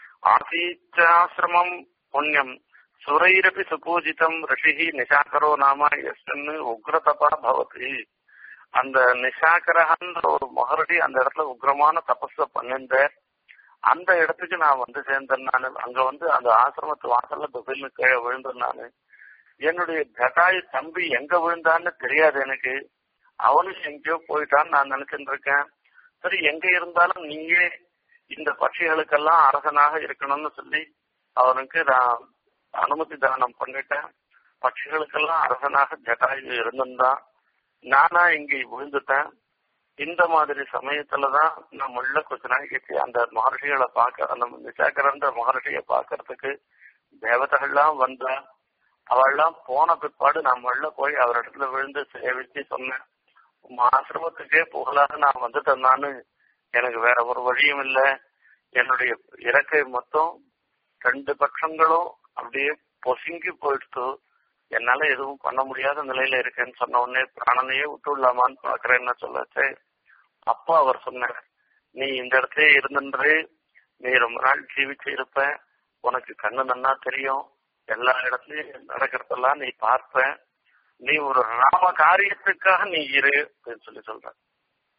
ஆசீச்சாசிரமம் புண்ணியம் சுரைரபி சுபூஜிதம் ரிஷிஹி நிஷாகரோ நாம எஸ்ன்னு உக்ரதபா பவதி அந்த நிஷாகரஹன்ற ஒரு மகரடி அந்த இடத்துல உக்ரமான தபஸ பண்ணிருந்த அந்த இடத்துக்கு நான் வந்து சேர்ந்தேன் நான் அங்க வந்து அந்த ஆசிரமத்து வாசல்ல துபில்னு கீழே விழுந்தேன் நானு என்னுடைய ஜட்டாயு தம்பி எங்க விழுந்தான்னு தெரியாது எனக்கு அவனும் எங்கேயோ போயிட்டான்னு நான் நினைச்சிட்டு இருக்கேன் சரி எங்க இருந்தாலும் நீயே இந்த பட்சிகளுக்கெல்லாம் அரசனாக இருக்கணும்னு சொல்லி அவனுக்கு நான் அனுமதி தானம் பண்ணிட்டேன் பட்சிகளுக்கெல்லாம் அரசனாக ஜட்டாயு இருந்திருந்தான் நானா இங்க விழுந்துட்டேன் இந்த மாதிரி சமயத்துலதான் நான் உள்ள கொஞ்ச நாளைக்கு அந்த மகர்ஷிகளை பார்க்க அந்த நிசாகரன்ற மகர்ஷியை பார்க்கறதுக்கு தேவதைகள்லாம் வந்தா அவள்லாம் போன பிற்பாடு நான் உள்ள போய் அவரிடத்துல விழுந்து சேவிச்சு சொன்னேன் உங்க ஆசிரமத்துக்கே புகழாக நான் வந்துட்டேன் நானு எனக்கு வேற ஒரு வழியும் இல்லை என்னுடைய இறக்கை மொத்தம் ரெண்டு பட்சங்களும் அப்படியே பொசுங்கி போயிடுத்து என்னால எதுவும் பண்ண முடியாத நிலையில இருக்கேன்னு சொன்ன உடனே பிராணனையே விட்டு விடலாமான்னு பாக்குறேன்னு சொல்லச்சு அப்போ அவர் சொன்னார் நீ இந்த இடத்துல இருந்துன்று நீ ரொம்ப நாள் ஜீவிச்சு இருப்ப உனக்கு கண்ணு நன்னா தெரியும் எல்லா இடத்துலயும் நடக்கிறதெல்லாம் நீ பார்ப்ப நீ ஒரு ராம காரியத்துக்காக நீ இரு அப்படின்னு சொல்லி சொல்ற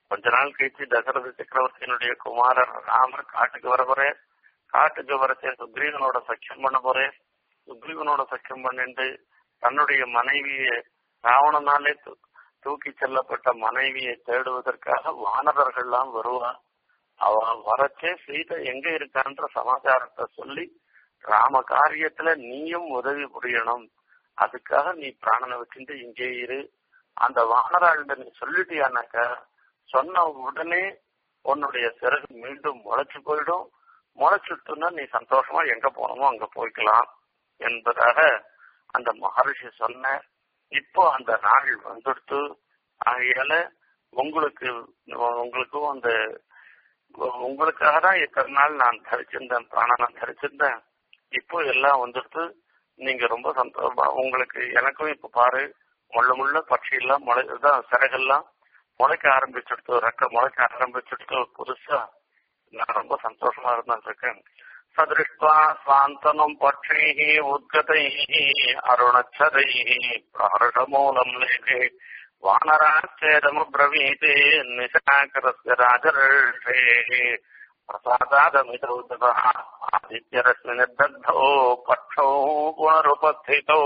கொஞ்ச நாள் கழிச்சு தசரத சக்கரவர்த்தியினுடைய குமாரர் ராமர் காட்டுக்கு வர போறேன் காட்டுக்கு வரச்சே சுக்ரீவனோட சக்கியம் பண்ண போறேன் சுக்ரீவனோட சக்கியம் பண்ணிட்டு தன்னுடைய மனைவியை ராவணனாலே தூ- தூக்கி செல்லப்பட்ட மனைவியை தேடுவதற்காக வானரர்கள்லாம் வருவா அவ வரச்சே சீதை எங்க இருக்கான்ற சமாச்சாரத்தை சொல்லி ராம காரியத்துல நீயும் உதவி புரியணும் அதுக்காக நீ பிராணனை வச்சுட்டு இங்கே இரு அந்த வானராள்கிட்ட நீ சொல்லிட்டியானாக்கா சொன்ன உடனே உன்னுடைய சிறகு மீண்டும் முளைச்சு போயிடும் முளைச்சுட்டுன்னா நீ சந்தோஷமா எங்க போகணுமோ அங்க போய்க்கலாம் என்பதாக அந்த மகரிஷி சொன்ன இப்போ அந்த நாள் வந்துடுத்து ஆகையால உங்களுக்கு உங்களுக்கும் அந்த உங்களுக்காக தான் இத்தனை நாள் நான் தரிச்சிருந்தேன் பிராணனம் தரிச்சிருந்தேன் இப்போ எல்லாம் வந்துடுத்து நீங்க ரொம்ப சந்தோஷமா உங்களுக்கு எனக்கும் இப்ப பாரு முள்ள முள்ள பட்சி எல்லாம் முளை இதான் சிறகெல்லாம் முளைக்க ஆரம்பிச்சுடுத்து ரெக்க முளைக்க ஆரம்பிச்சுடுத்து புதுசா நான் ரொம்ப சந்தோஷமா இருந்துட்டு இருக்கேன் சதிருஷ்டுவா சாந்தனம் பட்சைः உத்கதைः அருணச்சதைः பிரஹர்ஷமூலம் லேகே வானராச்சேதமப்ரவீத் நிशाकरस्य राजर्षेः प्रसादादमितौ ततः आदित्यरश्मिनिर्दग्धौ पक्षौ पुनरुपस्थितौ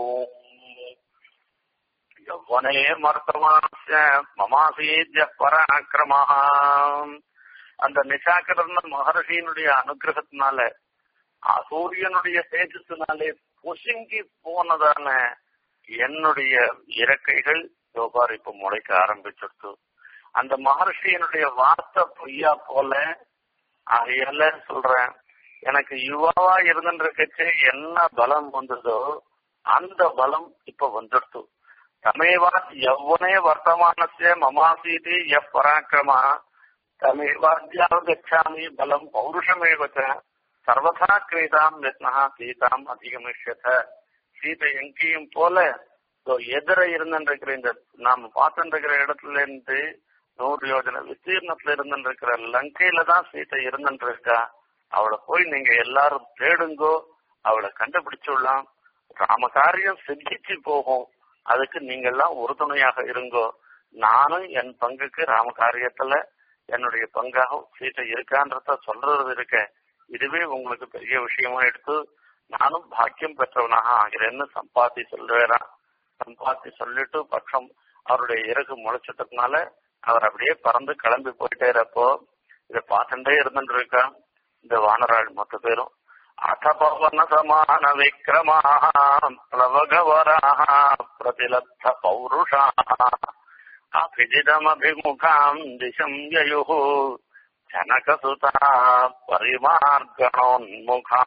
यौवने मर्तमास्य மமாசீத்ய பராக்கிரமः அந்த நிஷாக்கரன் மகர்ஷியினுடைய அனுகிரகத்தினால அ- சூரியனுடைய தேஜஸ்னாலே பொசுங்கி போனதான என்னுடைய இறக்கைகள் யோபார் இப்ப முளைக்க ஆரம்பிச்சிருச்சு அந்த மகர்ஷியினுடைய வார்த்தை பொய்யா போல ஆகையால சொல்றேன் எனக்கு யுவாவா இருந்துருக்கச்சு என்ன பலம் வந்ததோ அந்த பலம் இப்ப வந்துடுத்து தமேவா யௌவனே வர்த்தமானஸ்ய மமாசீதி எப் பராக்கிரமா தமேவாத்யாவ கச்சாமி பலம் பௌருஷமேவ ச சர்வதா கிரீதாம் யத்னா சீதாம் அதிகமிஷ்யத சீதை எங்கேயும் போல இதோ எதிர இருந்துருக்கிற இந்த நாம பார்த்துருக்கிற இடத்துல இருந்து நூறு யோஜனை விஸ்தீர்ணத்துல இருந்துருக்கிற லங்கையில தான் சீதை இருந்துருக்கா அவளை போய் நீங்க எல்லாரும் தேடுங்கோ அவளை கண்டுபிடிச்சுடலாம் ராம காரியம் சித்திச்சு போகும் அதுக்கு நீங்க எல்லாம் உறுதுணையாக இருங்கோ நானும் என் பங்குக்கு ராம காரியத்துல என்னுடைய பங்காக சீட்டை இருக்கான்றத சொல்றது இருக்க இதுவே உங்களுக்கு பெரிய விஷயமா எடுத்து நானும் பாக்கியம் பெற்றவனாக ஆகிறேன்னு சம்பாத்தி சொல்றாராம் சம்பாத்தி சொல்லிட்டு பட்சம் அவருடைய இறகு முளைச்சிட்டதுனால அவர் அப்படியே பறந்து கிளம்பி போயிட்டே இருப்போ இதை பார்த்துட்டே இருந்துட்டு இருக்கா இந்த வானராள் மொத்த பேரும் அகபவன சமான விக்ரமாக பிளவகவராக பிரதிலப்த பௌருஷாக அபிஜிதமபிமுகாம் திசம் யயுः ஜனகசுதா பரிமார்கணோன்முகா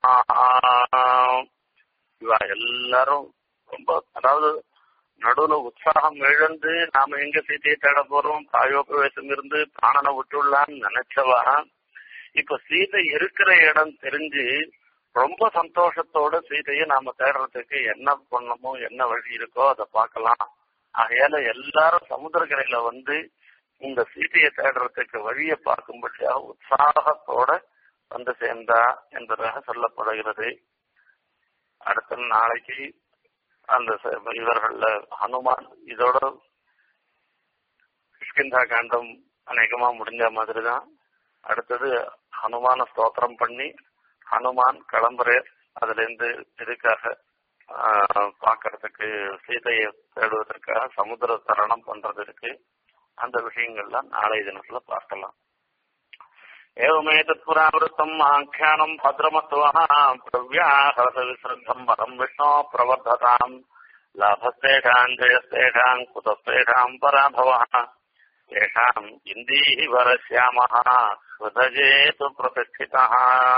இவ எல்லாரும் ரொம்ப அதாவது நடுவுல உற்சாகம் இழந்து நாம எங்க சீத்தையை தேட போறோம் பிராயோபவேசம் இருந்து பிராணனை விட்டுள்ளான்னு நினைச்சவா இப்ப சீதை இருக்கிற இடம் தெரிஞ்சு ரொம்ப சந்தோஷத்தோட சீதையை நாம தேடுறதுக்கு என்ன பண்ணணுமோ என்ன வழி இருக்கோ அதை பார்க்கலாம் ஆகையால எல்லாரும் சமுத்திரக்கரையில வந்து இந்த சீதையை தேடுறதுக்கு வழியை பார்க்கும்படியாக உற்சாகத்தோட வந்து சேர்ந்தா என்பதாக சொல்லப்படுகிறது அடுத்த நாளைக்கு அந்த ச- இவர்கள்ல ஹனுமான் இதோட கிஷ்கிந்தா காண்டம் அநேகமா முடிஞ்ச மாதிரி தான் அடுத்தது ஹனுமான ஸ்தோத்திரம் பண்ணி ஹனுமான் கிளம்புற அதுல இருந்து இதுக்காக ஆஹ், பார்க்கறதுக்கு சீதையை தேடுவதற்காக சமுத்திர தரணம் பண்றதுக்கு அந்த விஷயங்கள்லாம் நாளைய தினத்துல பார்க்கலாம் एवमेतत् पुरावृत्तम् आख्यानम् भद्रमत्वः प्रव्याहरत विश्रद्धम् परम् विष्णो प्रवर्धताम् लाभस्तेषाम् जयस्तेषाम् कुतस्तेषाम् पराभवः येषाम् इन्दीवरश्यामः हृदयेतु प्रतिष्ठितः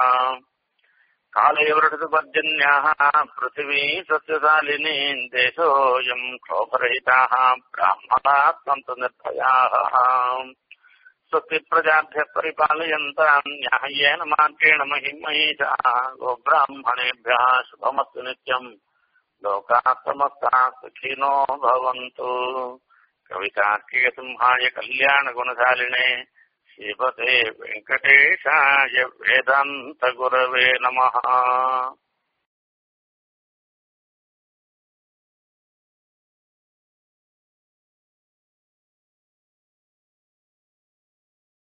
काले वृषितपर्जन्याः पृथिवी सस्यशालिनी देशोऽयम् क्षोभरहिताः ब्राह्मणाः सन्तु निर्भयाः स्वस्ति प्रजाभ्यः परिपालयन्ताम् न्याय्येन मार्गेण महिमयीषाः गोब्राह्मणेभ्यः शुभमस्तु नित्यम् लोकाः समस्ताः सुखिनो भवन्तु कवितार्किकसिंहाय कल्याणगुणशालिने श्रीपते वेङ्कटेशाय वेदान्तगुरवे नमः